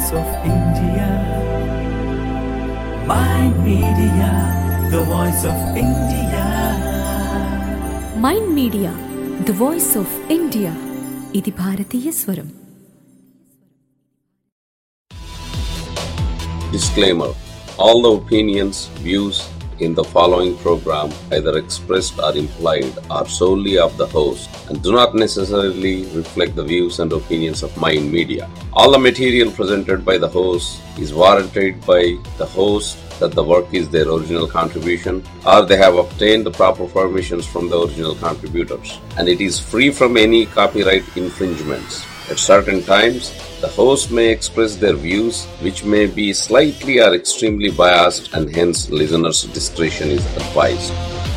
voice of India. Mind Media, the voice of India. Mind Media the voice of India ఇది భారతీయ స్వరం Disclaimer All the opinions, views in the following program, either expressed or implied, are solely of the host and do not necessarily reflect the views and opinions of Mind Media. All the material presented by the host is warranted by the host that the work is their original contribution or they have obtained the proper permissions from the original contributors and it is free from any copyright infringements. At certain times, the host may express their views which may be slightly or extremely biased and hence listeners' discretion is advised.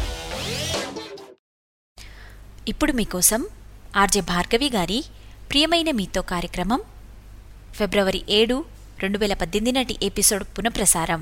ఇప్పుడు మీకోసం RJ Bhargavi గారి ప్రియమైన మీతో కార్యక్రమం ఫిబ్రవరి ఏడు రెండు వేల పద్దెనిమిది నాటి ఎపిసోడ్ పునఃప్రసారం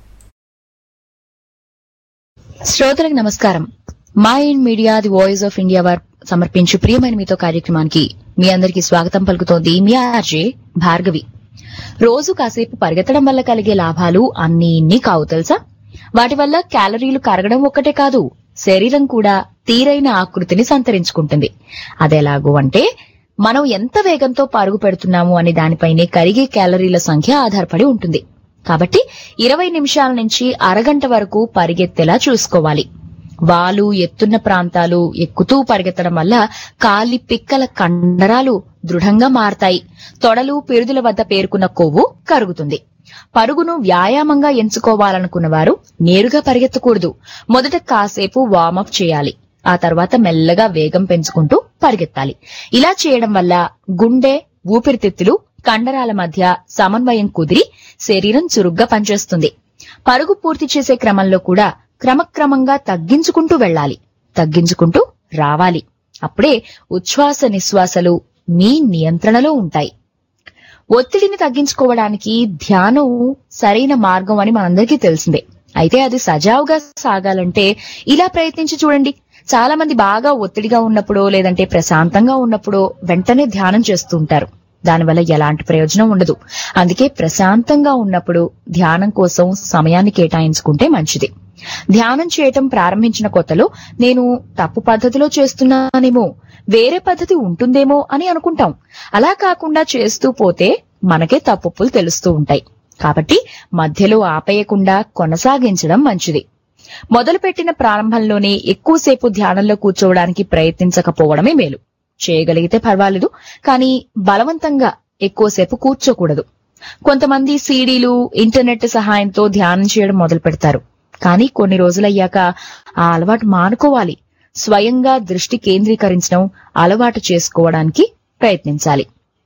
శ్రోతలకు నమస్కారం Mind Media the voice of India వారు సమర్పించు ప్రియమైన మీతో కార్యక్రమానికి మీ అందరికీ స్వాగతం పలుకుతోంది మీ ఆర్జే భార్గవి రోజు కాసేపు పరిగెత్తడం వల్ల కలిగే లాభాలు అన్ని ఇన్ని కావు తెలుసా వాటి వల్ల క్యాలరీలు కరగడం ఒక్కటే కాదు శరీరం కూడా తీరైన ఆకృతిని సంతరించుకుంటుంది అదెలాగూ అంటే మనం ఎంత వేగంతో పరుగు పెడుతున్నాము అనే దానిపైనే కరిగే క్యాలరీల సంఖ్య ఆధారపడి ఉంటుంది కాబట్టి ఇరవై నిమిషాల నుంచి అరగంట వరకు పరిగెత్తేలా చూసుకోవాలి వాలు ఎత్తున్న ప్రాంతాలు ఎక్కుతూ పరిగెత్తడం వల్ల కాలి పిక్కల కండరాలు దృఢంగా మారతాయి తొడలు పిరుదుల వద్ద పేరుకున్న కొవ్వు కరుగుతుంది పరుగును వ్యాయామంగా ఎంచుకోవాలనుకున్న వారు నేరుగా పరిగెత్తకూడదు మొదట కాసేపు వార్మప్ చేయాలి ఆ తర్వాత మెల్లగా వేగం పెంచుకుంటూ పరిగెత్తాలి ఇలా చేయడం వల్ల గుండె ఊపిరితిత్తులు కండరాల మధ్య సమన్వయం కుదిరి శరీరం చురుగ్గా పనిచేస్తుంది పరుగు పూర్తి చేసే క్రమంలో కూడా క్రమక్రమంగా తగ్గించుకుంటూ వెళ్ళాలి తగ్గించుకుంటూ రావాలి అప్పుడే ఉచ్ఛ్వాస నిశ్వాసలు మీ నియంత్రణలో ఉంటాయి ఒత్తిడిని తగ్గించుకోవడానికి ధ్యానం సరైన మార్గం అని మనందరికీ తెలిసిందే అయితే అది సజావుగా సాగాలంటే ఇలా ప్రయత్నించి చూడండి చాలా మంది బాగా ఒత్తిడిగా ఉన్నప్పుడో లేదంటే ప్రశాంతంగా ఉన్నప్పుడో వెంటనే ధ్యానం చేస్తూ ఉంటారు దానివల్ల ఎలాంటి ప్రయోజనం ఉండదు అందుకే ప్రశాంతంగా ఉన్నప్పుడు ధ్యానం కోసం సమయాన్ని కేటాయించుకుంటే మంచిది ధ్యానం చేయటం ప్రారంభించిన కొత్తలో నేను తప్పు పద్ధతిలో చేస్తున్నానేమో వేరే పద్ధతి ఉంటుందేమో అని అనుకుంటాం అలా కాకుండా చేస్తూ పోతే మనకే తప్పులు తెలుస్తూ ఉంటాయి కాబట్టి మధ్యలో ఆపేయకుండా కొనసాగించడం మంచిది మొదలుపెట్టిన ప్రారంభంలోనే ఎక్కువసేపు ధ్యానంలో కూర్చోవడానికి ప్రయత్నించకపోవడమే మేలు చేయగలిగితే పర్వాలేదు కానీ బలవంతంగా ఎక్కువసేపు కూర్చోకూడదు కొంతమంది సీడీలు ఇంటర్నెట్ సహాయంతో ధ్యానం చేయడం మొదలు పెడతారు కానీ కొన్ని రోజులయ్యాక ఆ అలవాటు మానుకోవాలి స్వయంగా దృష్టి కేంద్రీకరించడం అలవాటు చేసుకోవడానికి ప్రయత్నించాలి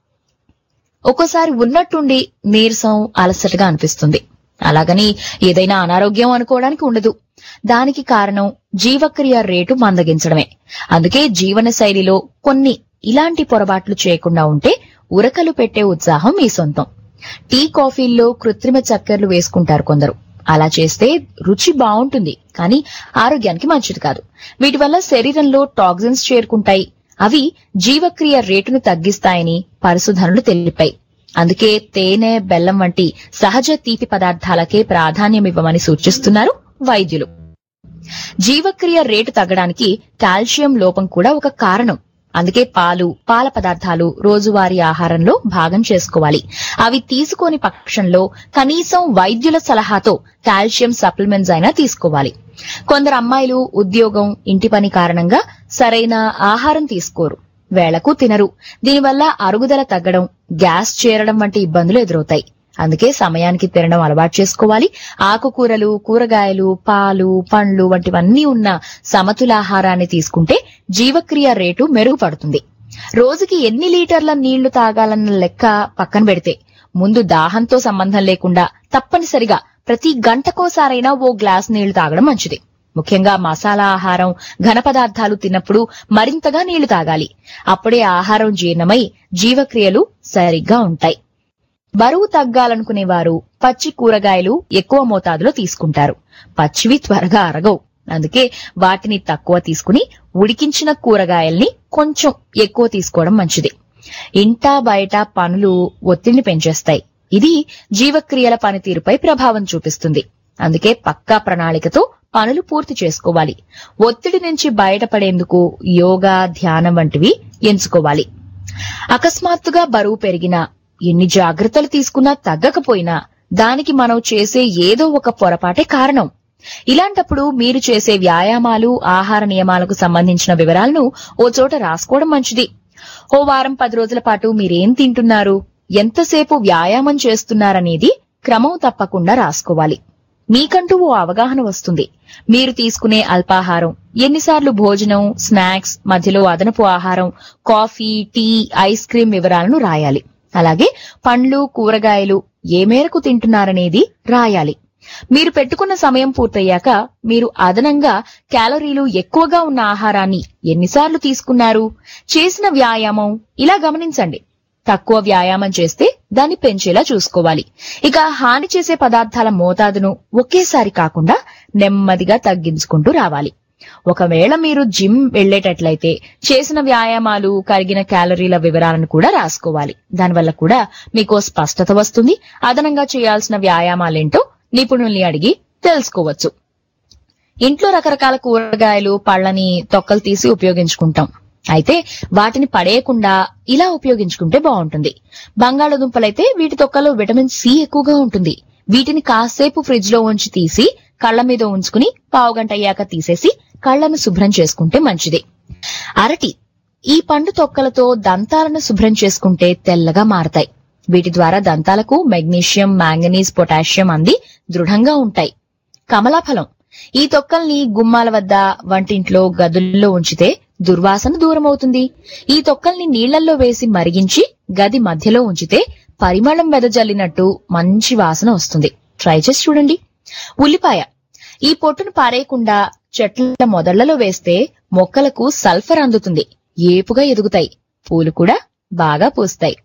ఒక్కోసారి ఉన్నట్టుండి నీరసం అలసటగా అనిపిస్తుంది అలాగని ఏదైనా అనారోగ్యం అనుకోవడానికి ఉండదు దానికి కారణం జీవక్రియ రేటు మందగించడమే అందుకే జీవన శైలిలో కొన్ని ఇలాంటి పొరపాట్లు చేయకుండా ఉంటే ఉరకలు పెట్టే ఉత్సాహం మీ సొంతం టీ కాఫీల్లో కృత్రిమ చక్కెరలు వేసుకుంటారు కొందరు అలా చేస్తే రుచి బాగుంటుంది కానీ ఆరోగ్యానికి మంచిది కాదు వీటి వల్ల శరీరంలో టాక్సిన్స్ చేరుకుంటాయి అవి జీవక్రియ రేటును తగ్గిస్తాయని పరిశోధనలు తెలిపాయి అందుకే తేనె బెల్లం వంటి సహజ తీపి పదార్థాలకే ప్రాధాన్యమివ్వమని సూచిస్తున్నారు వైద్యులు జీవక్రియ రేటు తగ్గడానికి కాల్షియం లోపం కూడా ఒక కారణం అందుకే పాలు పాల పదార్థాలు రోజువారీ ఆహారంలో భాగం చేసుకోవాలి అవి తీసుకోని పక్షంలో కనీసం వైద్యుల సలహాతో కాల్షియం సప్లిమెంట్స్ అయినా తీసుకోవాలి కొందరు అమ్మాయిలు ఉద్యోగం ఇంటి పని కారణంగా సరైన ఆహారం తీసుకోరు వేళకు తినరు దీనివల్ల అరుగుదల తగ్గడం గ్యాస్ చేరడం వంటి ఇబ్బందులు ఎదురవుతాయి అందుకే సమయానికి తినడం అలవాటు చేసుకోవాలి ఆకుకూరలు కూరగాయలు పాలు పండ్లు వంటివన్నీ ఉన్న సమతులాహారాన్ని తీసుకుంటే జీవక్రియ రేటు మెరుగుపడుతుంది రోజుకి ఎన్ని లీటర్ల నీళ్లు తాగాలన్న లెక్క పక్కన పెడితే ముందు దాహంతో సంబంధం లేకుండా తప్పనిసరిగా ప్రతి గంటకోసారైనా ఓ గ్లాస్ నీళ్లు తాగడం మంచిది ముఖ్యంగా మసాలా ఆహారం ఘన పదార్థాలు తిన్నప్పుడు మరింతగా నీళ్లు తాగాలి అప్పుడే ఆహారం జీర్ణమై జీవక్రియలు సరిగ్గా ఉంటాయి బరువు తగ్గాలనుకునే వారు పచ్చి కూరగాయలు ఎక్కువ మోతాదులో తీసుకుంటారు పచ్చివి త్వరగా అరగవు అందుకే వాటిని తక్కువ తీసుకుని ఉడికించిన కూరగాయల్ని కొంచెం ఎక్కువ తీసుకోవడం మంచిది ఇంటా బయట పనులు ఒత్తిడిని పెంచేస్తాయి ఇది జీవక్రియల పనితీరుపై ప్రభావం చూపిస్తుంది అందుకే పక్కా ప్రణాళికతో పనులు పూర్తి చేసుకోవాలి ఒత్తిడి నుంచి బయటపడేందుకు యోగా ధ్యానం వంటివి ఎంచుకోవాలి అకస్మాత్తుగా బరువు పెరిగినా ఎన్ని జాగ్రత్తలు తీసుకున్నా తగ్గకపోయినా దానికి మనం చేసే ఏదో ఒక పొరపాటే కారణం ఇలాంటప్పుడు మీరు చేసే వ్యాయామాలు ఆహార నియమాలకు సంబంధించిన వివరాలను ఓ చోట రాసుకోవడం మంచిది ఓ వారం పది రోజుల పాటు మీరేం తింటున్నారు ఎంతసేపు వ్యాయామం చేస్తున్నారనేది క్రమం తప్పకుండా రాసుకోవాలి మీకంటూ ఓ అవగాహన వస్తుంది మీరు తీసుకునే అల్పాహారం ఎన్నిసార్లు భోజనం స్నాక్స్ మధ్యలో అదనపు ఆహారం కాఫీ టీ ఐస్ క్రీం వివరాలను రాయాలి అలాగే పండ్లు కూరగాయలు ఏ మేరకు తింటున్నారనేది రాయాలి మీరు పెట్టుకున్న సమయం పూర్తయ్యాక మీరు అదనంగా క్యాలరీలు ఎక్కువగా ఉన్న ఆహారాన్ని ఎన్నిసార్లు తీసుకున్నారు చేసిన వ్యాయామం ఇలా గమనించండి తక్కువ వ్యాయామం చేస్తే దాన్ని పెంచేలా చూసుకోవాలి ఇక హాని చేసే పదార్థాల మోతాదును ఒకేసారి కాకుండా నెమ్మదిగా తగ్గించుకుంటూ రావాలి ఒకవేళ మీరు జిమ్ వెళ్లేటట్లయితే చేసిన వ్యాయామాలు కరిగిన క్యాలరీల వివరాలను కూడా రాసుకోవాలి దానివల్ల కూడా మీకు స్పష్టత వస్తుంది అదనంగా చేయాల్సిన వ్యాయామాలేంటో నిపుణుల్ని అడిగి తెలుసుకోవచ్చు ఇంట్లో రకరకాల కూరగాయలు పళ్ళని తొక్కలు తీసి ఉపయోగించుకుంటాం అయితే వాటిని పడేయకుండా ఇలా ఉపయోగించుకుంటే బాగుంటుంది బంగాళదుంపలైతే వీటి తొక్కలో విటమిన్ సి ఎక్కువగా ఉంటుంది వీటిని కాసేపు ఫ్రిడ్జ్ లో ఉంచి తీసి కళ్ళ మీద ఉంచుకుని పావుగంట అయ్యాక తీసేసి కళ్ళను శుభ్రం చేసుకుంటే మంచిది అరటి ఈ పండు తొక్కలతో దంతాలను శుభ్రం చేసుకుంటే తెల్లగా మారతాయి వీటి ద్వారా దంతాలకు మెగ్నీషియం మాంగనీస్ పొటాషియం అంది దృఢంగా ఉంటాయి కమలాఫలం ఈ తొక్కల్ని గుమ్మాల వద్ద వంటింట్లో గదుల్లో ఉంచితే దుర్వాసన దూరమవుతుంది ఈ తొక్కల్ని నీళ్లల్లో వేసి మరిగించి గది మధ్యలో ఉంచితే పరిమళం వెదజల్లినట్టు మంచి వాసన వస్తుంది ట్రై చేసి చూడండి ఉల్లిపాయ ఈ పొట్టును పారేయకుండా చెట్ల మొదళ్లలో వేస్తే మొక్కలకు సల్ఫర్ అందుతుంది ఏపుగా ఎదుగుతాయి పూలు కూడా బాగా పూస్తాయి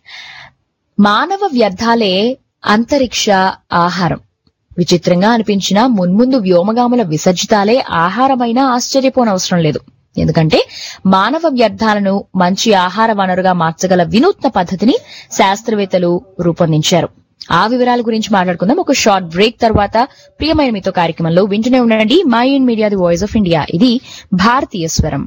మానవ వ్యర్థాలే అంతరిక్ష ఆహారం విచిత్రంగా అనిపించిన మున్ముందు వ్యోమగాముల విసర్జితాలే ఆహారమైనా ఆశ్చర్యపోనవసరం లేదు ఎందుకంటే మానవ వ్యర్థాలను మంచి ఆహార వనరుగా మార్చగల వినూత్న పద్ధతిని శాస్త్రవేత్తలు రూపొందించారు ఆ వివరాల గురించి మాట్లాడుకుందాం ఒక షార్ట్ బ్రేక్ తర్వాత ప్రియమైన మీతో కార్యక్రమంలో వింటూనే ఉండండి Mind Media the voice of India ఇది భారతీయ స్వరం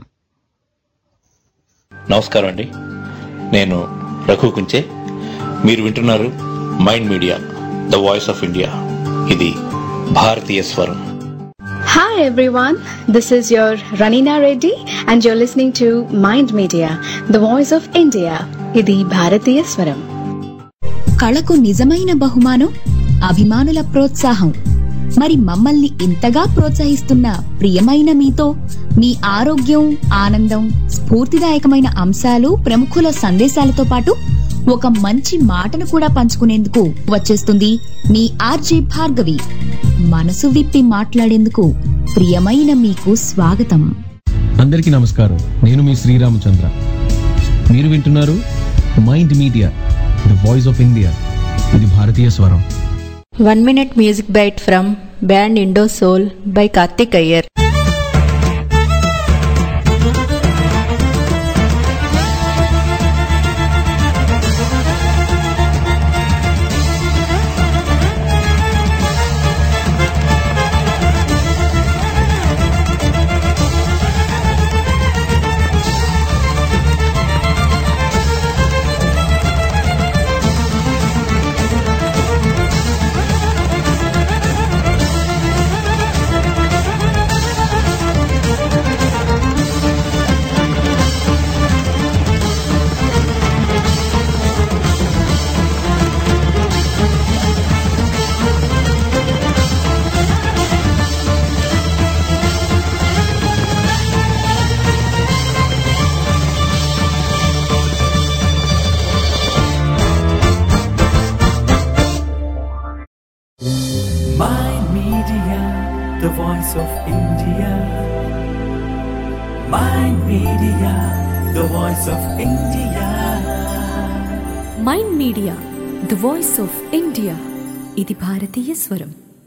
నమస్కారం అండి నేను రఘు కుంచే మీరు వింటున్నారు Mind Media the voice of India ఇది భారతీయ స్వరం Hi everyone, this is your Ranina Reddy and you're listening to Mind Media, the voice of India. ఇది భారతీయ స్వరం కళకు నిజమైన బహుమానం అభిమానుల ప్రోత్సాహం మరి మమ్మల్ని ఇంతగా ప్రోత్సహిస్తున్న ప్రియమైన మీతో మీ ఆరోగ్యం ఆనందం స్ఫూర్తిదాయకమైన అంశాలు ప్రముఖుల సందేశాలతో పాటు ఒక మంచి మాటను కూడా పంచుకునేందుకు వచ్చేస్తుంది మీ ఆర్జే భార్గవి మనసు విప్పి మాట్లాడేందుకు ప్రియమైన మీకు స్వాగతం అందరికీ నమస్కారం నేను మీ శ్రీరామచంద్ర మీరు వింటున్నారు Mind Media the voice of India ఇది భారతీయ స్వరం One minute music bite from band Indo Soul by Karthik Iyer. Mind Media, the voice of India. Mind Media, the voice of India. Mind Media the voice of India ఇది భారతీయ స్వరం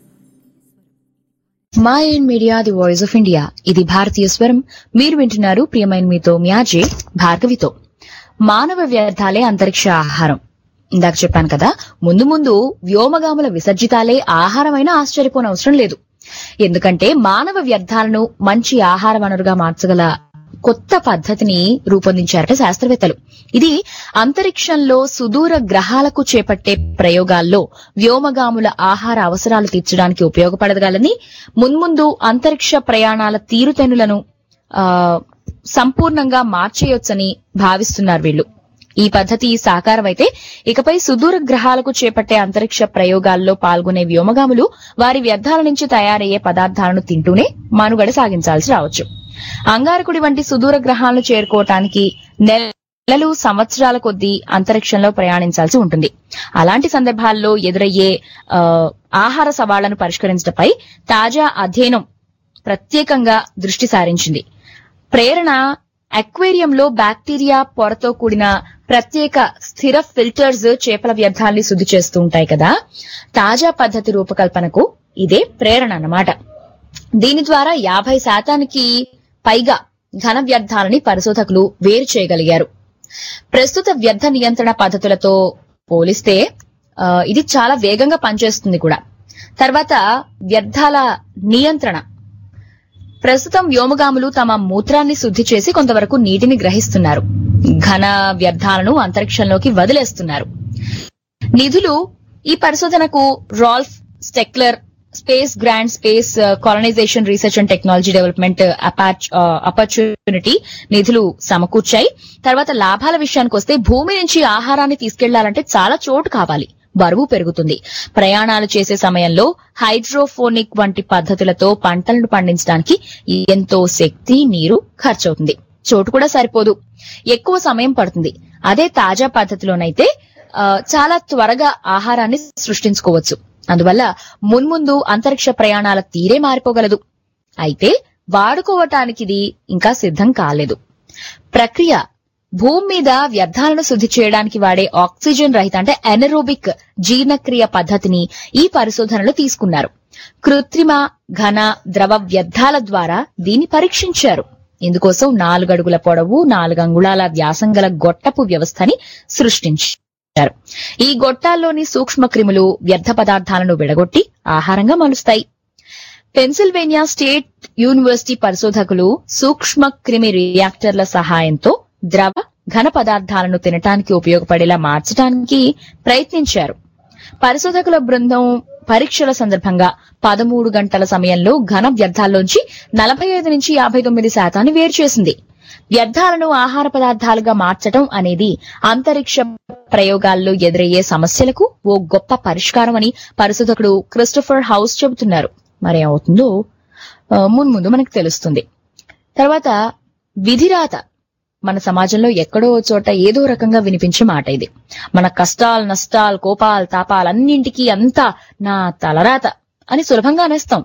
Mind Media the voice of India ఇది భారతీయ స్వరం మీరు వింటున్నారు ప్రియమైన మీతో మ్యాజే భార్గవితో మానవ వ్యర్థాలే అంతరిక్ష ఆహారం ఇందాక చెప్పాను కదా ముందు ముందు వ్యోమగాముల విసర్జితాలే ఆహారమైన ఆశ్చర్యపోనవసరం లేదు ఎందుకంటే మానవ వ్యర్థాలను మంచి ఆహార వనరుగా మార్చగల కొత్త పద్ధతిని రూపొందించారట శాస్త్రవేత్తలు ఇది అంతరిక్షంలో సుదూర గ్రహాలకు చేపట్టే ప్రయోగాల్లో వ్యోమగాముల ఆహార అవసరాలు తీర్చడానికి ఉపయోగపడగలని మున్ముందు అంతరిక్ష ప్రయాణాల తీరుతెన్నులను ఆ, సంపూర్ణంగా మార్చేయొచ్చని భావిస్తున్నారు వీళ్ళు ఈ పద్ధతి సాకారమైతే ఇకపై సుదూర గ్రహాలకు చేపట్టే అంతరిక్ష ప్రయోగాల్లో పాల్గొనే వ్యోమగాములు వారి వ్యర్థాల నుంచి తయారయ్యే పదార్థాలను తింటూనే మనుగడ సాగించాల్సి రావచ్చు అంగారకుడి వంటి సుదూర గ్రహాలను చేరుకోవటానికి నెలలు సంవత్సరాల కొద్దీ అంతరిక్షంలో ప్రయాణించాల్సి ఉంటుంది అలాంటి సందర్భాల్లో ఎదురయ్యే ఆ, ఆహార సవాళ్లను పరిష్కరించడంపై తాజా అధ్యయనం ప్రత్యేకంగా దృష్టి సారించింది ప్రేరణ అక్వేరియంలో బ్యాక్టీరియా పొరతో కూడిన ప్రత్యేక స్థిర ఫిల్టర్స్ చేపల వ్యర్థాల్ని శుద్ధి చేస్తూ ఉంటాయి కదా తాజా పద్ధతి రూపకల్పనకు ఇదే ప్రేరణ అన్నమాట దీని ద్వారా యాభై శాతానికి పైగా ఘన వ్యర్థాలని పరిశోధకులు వేరు చేయగలిగారు ప్రస్తుత వ్యర్థ నియంత్రణ పద్ధతులతో పోలిస్తే ఆ, ఇది చాలా వేగంగా పనిచేస్తుంది కూడా తర్వాత వ్యర్థాల నియంత్రణ ప్రస్తుతం వ్యోమగాములు తమ మూత్రాన్ని శుద్ధి చేసి కొంతవరకు నీటిని గ్రహిస్తున్నారు ఘన వ్యర్థాలను అంతరిక్షంలోకి వదిలేస్తున్నారు నిధులు ఈ పరిశోధనకు Ralph Steckler space grant space colonization research and technology development opportunity నిధులు సమకూర్చాయి తర్వాత లాభాల విషయానికి వస్తే భూమి నుంచి ఆహారాన్ని తీసుకెళ్లాలంటే చాలా చోటు కావాలి బరువు పెరుగుతుంది ప్రయాణాలు చేసే సమయంలో హైడ్రోఫోనిక్ వంటి పద్ధతులతో పంటలను పండించడానికి ఎంతో శక్తి నీరు ఖర్చవుతుంది చోటు కూడా సరిపోదు ఎక్కువ సమయం పడుతుంది అదే తాజా పద్ధతిలోనైతే ఆ, చాలా త్వరగా ఆహారాన్ని సృష్టించుకోవచ్చు అందువల్ల మున్ముందు అంతరిక్ష ప్రయాణాల తీరే మారిపోగలదు అయితే వాడుకోవటానికి ఇది ఇంకా సిద్ధం కాలేదు ప్రక్రియ భూమి మీద వ్యర్థాలను శుద్ధి చేయడానికి వాడే ఆక్సిజన్ రహిత అంటే ఎనరోబిక్ జీర్ణక్రియ పద్ధతిని ఈ పరిశోధనలో తీసుకున్నారు కృత్రిమ ఘన ద్రవ వ్యర్థాల ద్వారా దీన్ని పరీక్షించారు ఇందుకోసం నాలుగడుగుల పొడవు నాలుగు అంగుళాల వ్యాసం గల గొట్టపు వ్యవస్థని సృష్టించారు ఈ గొట్టాల్లోని సూక్ష్మ క్రిములు వ్యర్థ పదార్థాలను విడగొట్టి ఆహారంగా మలుస్తాయి పెన్సిల్వేనియా స్టేట్ యూనివర్సిటీ పరిశోధకులు సూక్ష్మ క్రిమి రియాక్టర్ల సహాయంతో ద్రవ ఘన పదార్థాలను తినటానికి ఉపయోగపడేలా మార్చడానికి ప్రయత్నించారు పరిశోధకుల బృందం పరీక్షల సందర్భంగా పదమూడు గంటల సమయంలో ఘన వ్యర్థాల్లోంచి నలభై ఐదు నుంచి యాభై తొమ్మిది శాతాన్ని వేరు చేసింది వ్యర్థాలను ఆహార పదార్థాలుగా మార్చటం అనేది అంతరిక్ష ప్రయోగాల్లో ఎదురయ్యే సమస్యలకు ఓ గొప్ప పరిష్కారం అని పరిశోధకుడు క్రిస్టఫర్ హౌస్ చెబుతున్నారు మరి ఏమవుతుందో ఆ, మున్ముందు మనకు తెలుస్తుంది తర్వాత విధిరాత మన సమాజంలో ఎక్కడో ఓ చోట ఏదో రకంగా వినిపించే మాట ఇది మన కష్టాలు నష్టాలు కోపాలు తాపాలన్నింటికీ అంతా నా తలరాత అని సులభంగా అనేస్తాం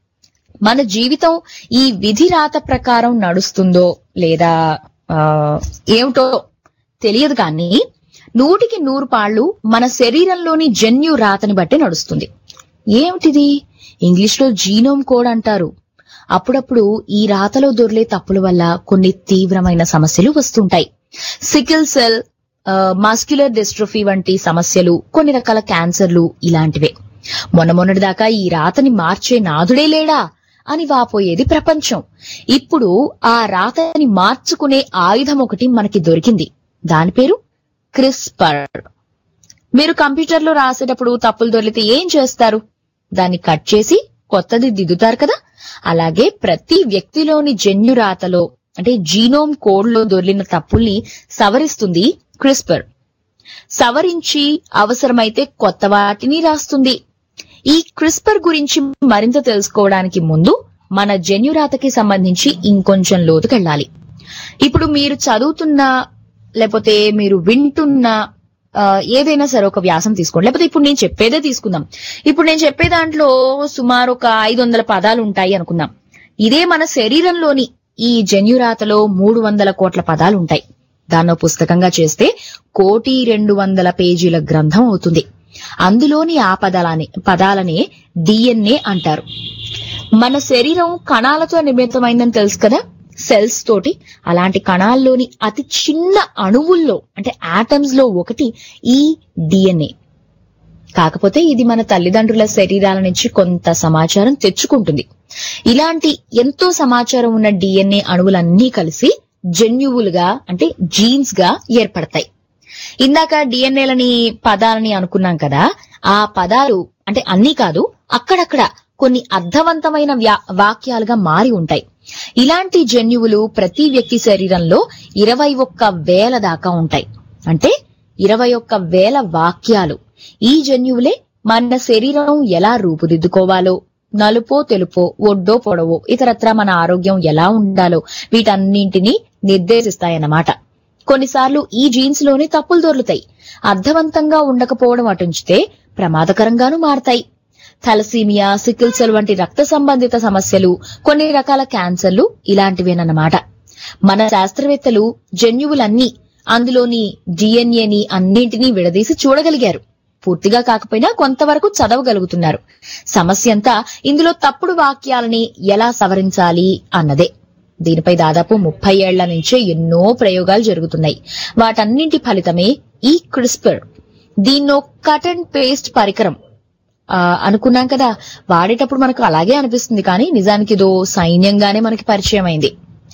మన జీవితం ఈ విధి రాత ప్రకారం నడుస్తుందో లేదా ఆ, ఏమిటో తెలియదు కానీ నూటికి నూరు పాళ్లు మన శరీరంలోని జన్యు రాతని బట్టి నడుస్తుంది ఏమిటిది ఇంగ్లీష్ లో జీనోమ్ కోడ్ అంటారు అప్పుడప్పుడు ఈ రాతలో దొర్లే తప్పుల వల్ల కొన్ని తీవ్రమైన సమస్యలు వస్తుంటాయి సికిల్ సెల్ మస్క్యులర్ డిస్ట్రోఫీ వంటి సమస్యలు కొన్ని రకాల క్యాన్సర్లు ఇలాంటివే మొన్న మొన్నటిదాకా ఈ రాతని మార్చే నాథుడే లేడా అని వాపోయేది ప్రపంచం ఇప్పుడు ఆ రాతని మార్చుకునే ఆయుధం ఒకటి మనకి దొరికింది దాని పేరు క్రిస్పర్ మీరు కంప్యూటర్లో రాసేటప్పుడు తప్పులు దొరికితే ఏం చేస్తారు దాన్ని కట్ చేసి కొత్తది దిద్దుతారు కదా అలాగే ప్రతి వ్యక్తిలోని జన్యు రాతలో అంటే జీనోమ్ కోడ్ లో దొర్లిన తప్పుల్ని సవరిస్తుంది క్రిస్పర్ సవరించి అవసరమైతే కొత్త వాటిని రాస్తుంది ఈ క్రిస్పర్ గురించి మరింత తెలుసుకోవడానికి ముందు మన జన్యురాతకి సంబంధించి ఇంకొంచెం లోతుకెళ్ళాలి ఇప్పుడు మీరు చదువుతున్న లేకపోతే మీరు వింటున్న ఆ, ఏదైనా సరే ఒక వ్యాసం తీసుకోండి లేకపోతే ఇప్పుడు నేను చెప్పేదే తీసుకుందాం ఇప్పుడు నేను చెప్పే దాంట్లో సుమారు ఒక ఐదు వందల పదాలు ఉంటాయి అనుకుందాం ఇదే మన శరీరంలోని ఈ జన్యురాతలో మూడు వందల కోట్ల పదాలు ఉంటాయి దాన్నో పుస్తకంగా చేస్తే కోటి రెండు వందల పేజీల గ్రంథం అవుతుంది అందులోని ఆ పదాలని పదాలనే డిఎన్ఏ అంటారు మన శరీరం కణాలతో నిర్మితమైందని తెలుసు కదా సెల్స్ తోటి అలాంటి కణాల్లోని అతి చిన్న అణువుల్లో అంటే ఆటమ్స్ లో ఒకటి ఈ డిఎన్ఏ కాకపోతే ఇది మన తల్లిదండ్రుల శరీరాల నుంచి కొంత సమాచారం తెచ్చుకుంటుంది ఇలాంటి ఎంతో సమాచారం ఉన్న డిఎన్ఏ అణువులన్నీ కలిసి జన్యువులుగా అంటే జీన్స్ గా ఏర్పడతాయి ఇందాక డిఎన్ఏలని పదాలని అనుకున్నాం కదా ఆ పదాలు అంటే అన్నీ కాదు అక్కడక్కడ కొన్ని అర్థవంతమైన వ్యా- వాక్యాలుగా మారి ఉంటాయి ఇలాంటి జన్యువులు ప్రతి వ్యక్తి శరీరంలో ఇరవై ఒక్క వేల దాకా ఉంటాయి అంటే ఇరవై ఒక్క వేల వాక్యాలు ఈ జన్యువులే మన శరీరం ఎలా రూపుదిద్దుకోవాలో నలుపో తెలుపో ఒడ్డో పొడవో ఇతరత్రా మన ఆరోగ్యం ఎలా ఉండాలో వీటన్నింటినీ నిర్దేశిస్తాయన్నమాట కొన్నిసార్లు ఈ జీన్స్ లోనే తప్పులు దొర్లుతాయి అర్థవంతంగా ఉండకపోవడం అటుంచితే ప్రమాదకరంగానూ మారతాయి థలసీమియా సికిల్ సెల్ వంటి రక్త సంబంధిత సమస్యలు కొన్ని రకాల క్యాన్సర్లు ఇలాంటివేనన్నమాట మన శాస్త్రవేత్తలు జన్యువులన్నీ అందులోని డిఎన్ఏని అన్నింటినీ విడదీసి చూడగలిగారు పూర్తిగా కాకపోయినా కొంతవరకు చదవగలుగుతున్నారు సమస్య అంతా ఇందులో తప్పుడు వాక్యాలని ఎలా సవరించాలి అన్నదే దీనిపై దాదాపు ముప్పై ఏళ్ల నుంచే ఎన్నో ప్రయోగాలు జరుగుతున్నాయి వాటన్నింటి ఫలితమే ఈ క్రిస్పర్ దీన్నో కట్ అండ్ పేస్ట్ పరికరం ఆ, అనుకున్నాం కదా వాడేటప్పుడు మనకు అలాగే అనిపిస్తుంది కానీ నిజానికి ఇదో సైన్యంగానే మనకి పరిచయం అయింది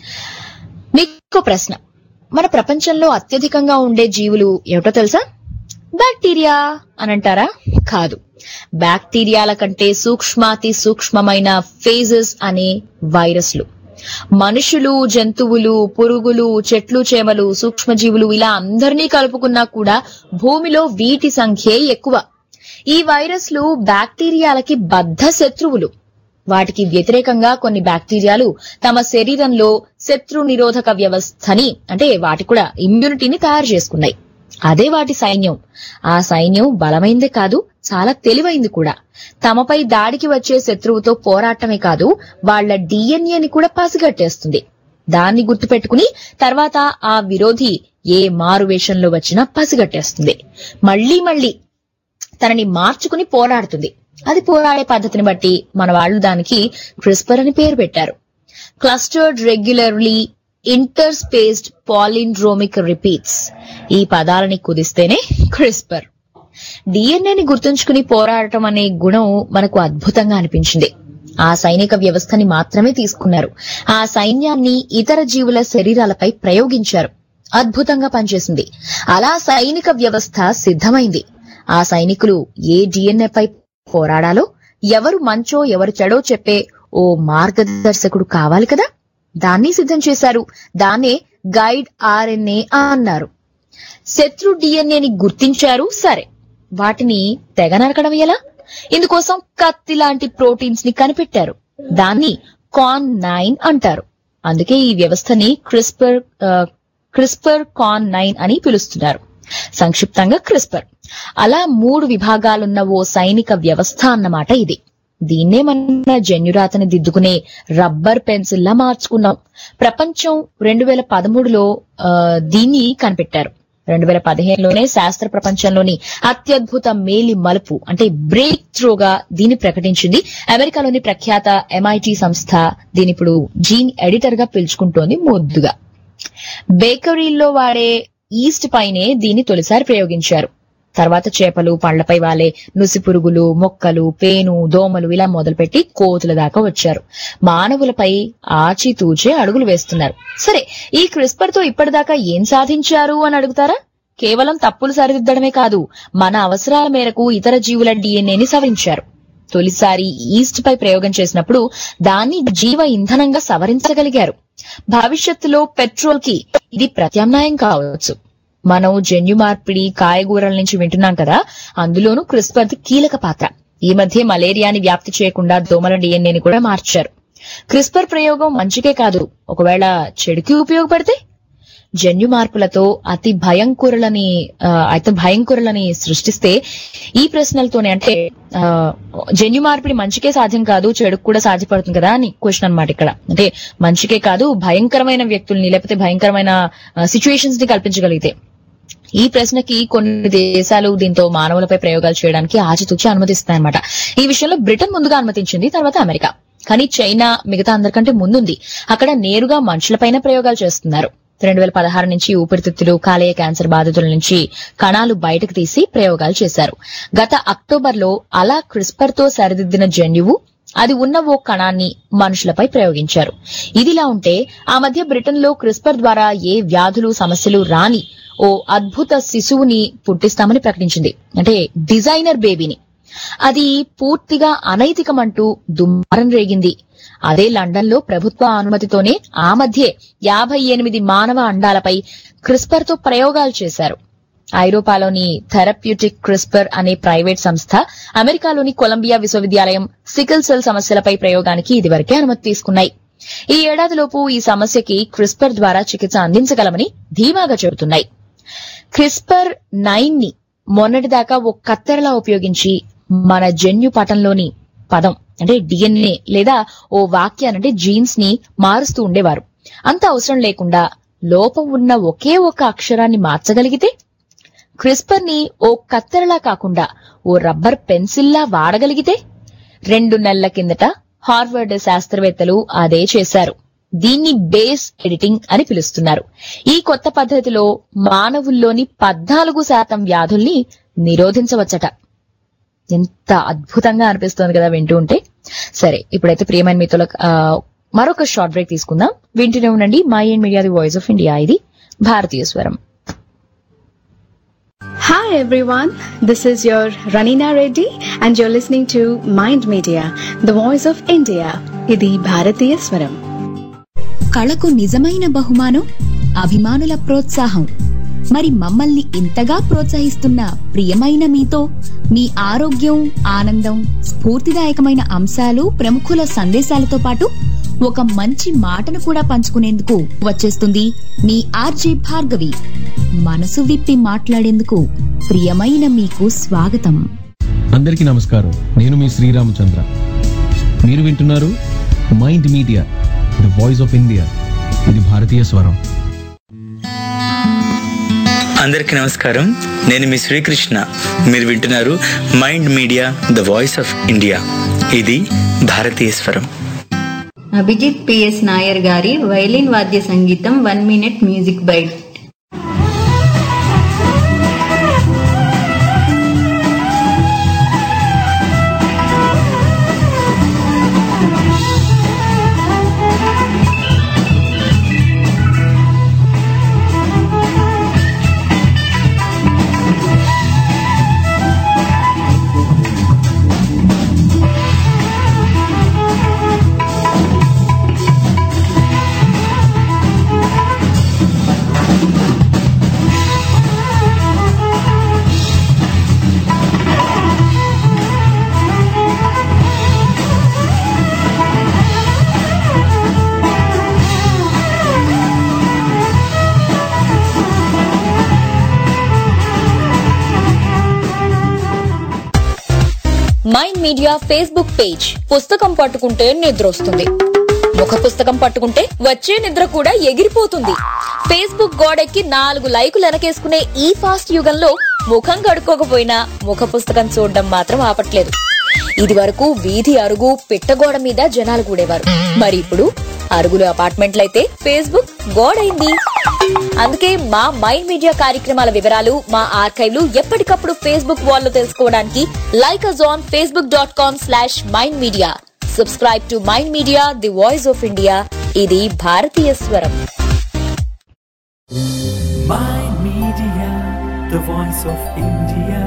మీకు ప్రశ్న మన ప్రపంచంలో అత్యధికంగా ఉండే జీవులు ఏమిటో తెలుసా బ్యాక్టీరియా అని అంటారా కాదు బ్యాక్టీరియాల కంటే సూక్ష్మాతి సూక్ష్మమైన ఫేజెస్ అనే వైరస్లు మనుషులు జంతువులు పురుగులు చెట్లు చేమలు సూక్ష్మజీవులు ఇలా అందరినీ కలుపుకున్నా కూడా భూమిలో వీటి సంఖ్యే ఎక్కువ ఈ వైరస్లు బ్యాక్టీరియాలకి బద్ధ శత్రువులు వాటికి వ్యతిరేకంగా కొన్ని బ్యాక్టీరియాలు తమ శరీరంలో శత్రు నిరోధక వ్యవస్థని అంటే వాటి కూడా ఇమ్యూనిటీని తయారు చేసుకున్నాయి అదే వాటి సైన్యం ఆ సైన్యం బలమైందే కాదు చాలా తెలివైంది కూడా తమపై దాడికి వచ్చే శత్రువుతో పోరాటమే కాదు వాళ్ళ డిఎన్ఏని కూడా పసిగట్టేస్తుంది దాన్ని గుర్తుపెట్టుకుని తర్వాత ఆ విరోధి ఏ మారు వేషంలో వచ్చినా పసిగట్టేస్తుంది మళ్లీ మళ్లీ తనని మార్చుకుని పోరాడుతుంది అది పోరాడే పద్ధతిని బట్టి మన వాళ్ళు దానికి క్రిస్పర్ అని పేరు పెట్టారు clustered regularly interspaced palindromic repeats ఈ పదాలని కుదిస్తేనే క్రిస్పర్ డిఎన్ఏని గుర్తుంచుకుని పోరాడటం అనే గుణం మనకు అద్భుతంగా అనిపించింది ఆ సైనిక వ్యవస్థని మాత్రమే తీసుకున్నారు ఆ సైన్యాన్ని ఇతర జీవుల శరీరాలపై ప్రయోగించారు అద్భుతంగా పనిచేసింది అలా సైనిక వ్యవస్థ సిద్ధమైంది ఆ సైనికులు ఏ డిఎన్ఏపై పోరాడాలో ఎవరు మంచో ఎవరు చెడో చెప్పే ఓ మార్గదర్శకుడు కావాలి కదా దాన్ని సిద్ధం చేశారు దాన్నే గైడ్ ఆర్ఎన్ఏ అన్నారు శత్రు డిఎన్ఏని గుర్తించారు సరే వాటిని తెగ నరకడం ఎలా ఇందుకోసం కత్తి లాంటి ప్రోటీన్స్ ని కనిపెట్టారు దాన్ని కాన్ నైన్ అంటారు అందుకే ఈ వ్యవస్థని క్రిస్పర్ ఆ, క్రిస్పర్ కాన్ నైన్ అని పిలుస్తున్నారు సంక్షిప్తంగా క్రిస్పర్ అలా మూడు విభాగాలున్న ఓ సైనిక వ్యవస్థ అన్నమాట ఇది దీన్నే మన జన్యురాతని దిద్దుకునే రబ్బర్ పెన్సిల్ లా మార్చుకున్నాం ప్రపంచం రెండు వేల పదమూడులో ఆ, దీన్ని కనిపెట్టారు రెండు వేల పదిహేనులోనే శాస్త్ర ప్రపంచంలోని అత్యద్భుత మేలి మలుపు అంటే బ్రేక్ త్రోగా దీన్ని ప్రకటించింది అమెరికాలోని ప్రఖ్యాత ఎంఐటి సంస్థ దీని ఇప్పుడు జీన్ ఎడిటర్ గా పిలుచుకుంటోంది ముద్దుగా బేకరీల్లో వాడే ఈస్ట్ పైనే దీన్ని తొలిసారి ప్రయోగించారు తర్వాత చేపలు పండ్లపై వాలే నుసి పురుగులు మొక్కలు పేను దోమలు ఇలా మొదలుపెట్టి కోతుల దాకా వచ్చారు మానవులపై ఆచితూచే అడుగులు వేస్తున్నారు సరే ఈ క్రిస్పర్ తో ఇప్పటిదాకా ఏం సాధించారు అని అడుగుతారా కేవలం తప్పులు సరిదిద్దడమే కాదు మన అవసరాల మేరకు ఇతర జీవుల డిఎన్ఏని సవరించారు తొలిసారి ఈస్ట్ పై ప్రయోగం చేసినప్పుడు దాన్ని జీవ ఇంధనంగా సవరించగలిగారు భవిష్యత్తులో పెట్రోల్ కి ఇది ప్రత్యామ్నాయం కావచ్చు మనం జన్యు మార్పిడి కాయగూరల నుంచి వింటున్నాం కదా అందులోనూ క్రిస్పర్ కీలక పాత్ర ఈ మధ్య మలేరియాని వ్యాప్తి చేయకుండా దోమల డిఎన్ఏని కూడా మార్చారు క్రిస్పర్ ప్రయోగం మంచికే కాదు ఒకవేళ చెడుకి ఉపయోగపడితే జన్యు మార్పులతో అతి భయంకరులని ఆ, అతి భయంకరులని సృష్టిస్తే ఈ ప్రశ్నలతోనే అంటే ఆ, జన్యు మార్పిడి మంచికే సాధ్యం కాదు చెడుకు కూడా సాధ్యపడుతుంది కదా అని క్వశ్చన్ అన్నమాట ఇక్కడ అంటే మంచికే కాదు భయంకరమైన వ్యక్తుల్ని లేకపోతే భయంకరమైన సిచ్యుయేషన్స్ ని కల్పించగలిగితే ఈ ప్రశ్నకి కొన్ని దేశాలు దీంతో మానవులపై ప్రయోగాలు చేయడానికి ఆచితూచి అనుమతిస్తాయన్నమాట ఈ విషయంలో బ్రిటన్ ముందుగా అనుమతించింది తర్వాత అమెరికా కానీ చైనా మిగతా అందరికంటే ముందుంది అక్కడ నేరుగా మనుషులపైన ప్రయోగాలు చేస్తున్నారు రెండు వేల పదహారు నుంచి ఊపిరితిత్తులు కాలేయ క్యాన్సర్ బాధితుల నుంచి కణాలు బయటకు తీసి ప్రయోగాలు చేశారు గత అక్టోబర్ లో అలా క్రిస్పర్ తో సరిదిద్దిన జన్యువు అది ఉన్న ఓ కణాన్ని మనుషులపై ప్రయోగించారు ఇదిలా ఉంటే ఆ మధ్య బ్రిటన్ లో క్రిస్పర్ ద్వారా ఏ వ్యాధులు సమస్యలు రాని ఓ అద్భుత శిశువుని పుట్టిస్తామని ప్రకటించింది అంటే డిజైనర్ బేబీని అది పూర్తిగా అనైతికమంటూ దుమారం రేగింది అదే లండన్ లో ప్రభుత్వ అనుమతితోనే ఆ మధ్యే యాభై ఎనిమిది మానవ అండాలపై క్రిస్పర్ తో ప్రయోగాలు చేశారు ఐరోపాలోని థెరప్యూటిక్ క్రిస్పర్ అనే ప్రైవేట్ సంస్థ అమెరికాలోని కొలంబియా విశ్వవిద్యాలయం సికిల్ సెల్ సమస్యలపై ప్రయోగానికి ఇదివరకే అనుమతి తీసుకున్నాయి ఈ ఏడాదిలోపు ఈ సమస్యకి క్రిస్పర్ ద్వారా చికిత్స అందించగలమని ధీమాగా చెబుతున్నాయి క్రిస్పర్ నైన్ ని మొన్నటిదాకా ఓ కత్తెరలా ఉపయోగించి మన జన్యు పటంలోని పదం అంటే డిఎన్ఏ లేదా ఓ వాక్యాన్ని అంటే జీన్స్ ని మారుస్తూ ఉండేవారు అంత అవసరం లేకుండా లోపం ఉన్న ఒకే ఒక అక్షరాన్ని మార్చగలిగితే క్రిస్పర్ ని ఓ కత్తెరలా కాకుండా ఓ రబ్బర్ పెన్సిల్లా వాడగలిగితే రెండు నెలల కిందట హార్వర్డ్ శాస్త్రవేత్తలు అదే చేశారు దీన్ని బేస్ ఎడిటింగ్ అని పిలుస్తున్నారు ఈ కొత్త పద్ధతిలో మానవుల్లోని పద్నాలుగు శాతం వ్యాధుల్ని నిరోధించవచ్చట ఎంత అద్భుతంగా అనిపిస్తుంది కదా వింటూ ఉంటే సరే ఇప్పుడైతే ప్రియమైన మీతో మరొక షార్ట్ బ్రేక్ తీసుకుందాం వింటూనే ఉండండి Mind Media the voice of India ఇది భారతీయ స్వరం Hi everyone, this is your Ranina Reddy and you're listening to Mind Media, the voice of India. ఇది భారతీయ స్వరం కళకు నిజమైన బహుమానం అభిమానుల ప్రోత్సాహం మరి మమ్మల్ని ఇంతగా ప్రోత్సహిస్తున్న ప్రియమైన మీతో మీ ఆరోగ్యం ఆనందం స్ఫూర్తిదాయకమైన అంశాలు ప్రముఖుల సందేశాలతో పాటు ఒక మంచి మాటను కూడా పంచుకునేందుకు వచ్చేస్తుంది మీ ఆర్జే భార్గవి మనసు విప్పి మాట్లాడేందుకు ప్రియమైన మీకు స్వాగతం అందరికీ నమస్కారం నేను మీ శ్రీరామచంద్ర మీరు వింటున్నారు Mind Media the voice of India ఇది భారతీయ స్వరం అందరికీ నమస్కారం నేను మీ శ్రీకృష్ణ మీరు వింటున్నారు Mind Media the voice of India ఇది భారతీయ స్వరం అభిజిత్ పిఎస్ నాయర్ గారి వైలిన్ వాద్య సంగీతం one minute music bite Mind Media Facebook page పుస్తకం పట్టుకుంటే నిద్ర వస్తుంది ముఖ పుస్తకం పట్టుకుంటే వచ్చే నిద్ర కూడా ఎగిరిపోతుంది ఫేస్బుక్ గోడెక్కి నాలుగు లైకులు వెనకేసుకునే ఈ ఫాస్ట్ యుగంలో ముఖం కడుక్కోకపోయినా ముఖ పుస్తకం చూడడం మాత్రం ఆపట్లేదు ఇది వరకు వీధి అరుగు పిట్టగోడ మీద జనాలు కూడేవారు మరి ఇప్పుడు అరుగులు అపార్ట్మెంట్లయితే ఫేస్బుక్ గోడైంది అందుకే మా మైండ్ మీడియా కార్యక్రమాల వివరాలు మా ఆర్కైవ్లు ఎప్పటికప్పుడు ఫేస్బుక్ వాల్లో తెలుసుకోవడానికి like us on Facebook dot com slash Mind Media subscribe to Mind Media the voice of India ఇది భారతీయ స్వరం Mind Media, the voice of India.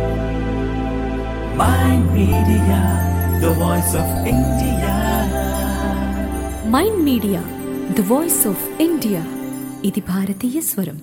Mind Media, the voice of India. Mind Media the voice of India ఇది భారతీయ స్వరం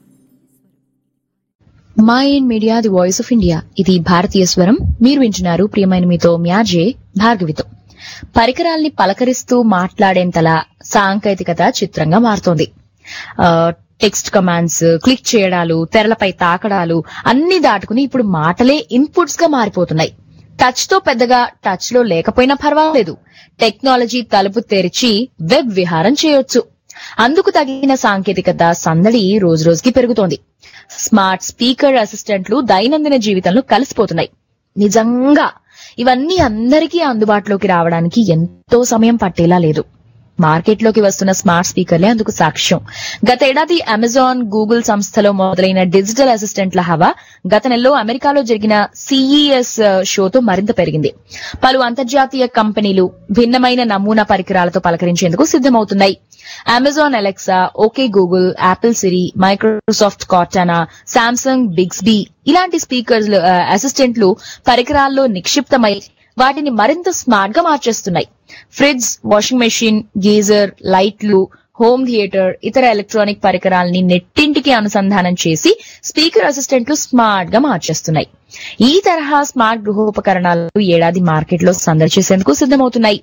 Mind Media the voice of India ఇది భారతీయ స్వరం మీరు వింటున్నారు ప్రియమైన మీతో మ్యాజే భార్గవితో పరికరాల్ని పలకరిస్తూ మాట్లాడేంతలా సాంకేతికత చిత్రంగా మారుతోంది ఆ, టెక్స్ట్ కమాండ్స్ క్లిక్ చేయడాలు తెరలపై తాకడాలు అన్ని దాటుకుని ఇప్పుడు మాటలే ఇన్పుట్స్ గా మారిపోతున్నాయి టచ్ తో పెద్దగా టచ్ లో లేకపోయినా పర్వాలేదు టెక్నాలజీ తలుపు తెరిచి వెబ్ విహారం చేయొచ్చు అందుకు తగిన సాంకేతికత సందడి రోజు రోజుకి పెరుగుతోంది స్మార్ట్ స్పీకర్ అసిస్టెంట్లు దైనందిన జీవితంలో కలిసిపోతున్నాయి నిజంగా ఇవన్నీ అందరికీ అందుబాటులోకి రావడానికి ఎంతో సమయం పట్టేలా లేదు మార్కెట్లోకి వస్తున్న స్మార్ట్ స్పీకర్లే అందుకు సాక్ష్యం గతేడాది అమెజాన్ గూగుల్ సంస్థలో మొదలైన డిజిటల్ అసిస్టెంట్ల హవా గత నెలలో అమెరికాలో జరిగిన సిఈఎస్ షోతో మరింత పెరిగింది పలు అంతర్జాతీయ కంపెనీలు భిన్నమైన నమూనా పరికరాలతో పలకరించేందుకు సిద్దమవుతున్నాయి Amazon Alexa okay Google Apple Siri Microsoft Cortana Samsung Bixby ఇలాంటి స్పీకర్స్ అసిస్టెంట్లు పరికరాల్లో నిక్షిప్తమై వాటిని మరింత స్మార్ట్ గా మార్చేస్తున్నాయి ఫ్రిడ్జ్ వాషింగ్ మెషిన్ గీజర్ లైట్లు హోమ్ థియేటర్ ఇతర ఎలక్ట్రానిక్ పరికరాల్ని నెట్టింటికి అనుసంధానం చేసి స్పీకర్ అసిస్టెంట్లు స్మార్ట్ గా మార్చేస్తున్నాయి ఈ తరహా స్మార్ట్ గృహోపకరణాలు ఈ ఏడాది మార్కెట్లో సందడి చేసేందుకు సిద్దమవుతున్నాయి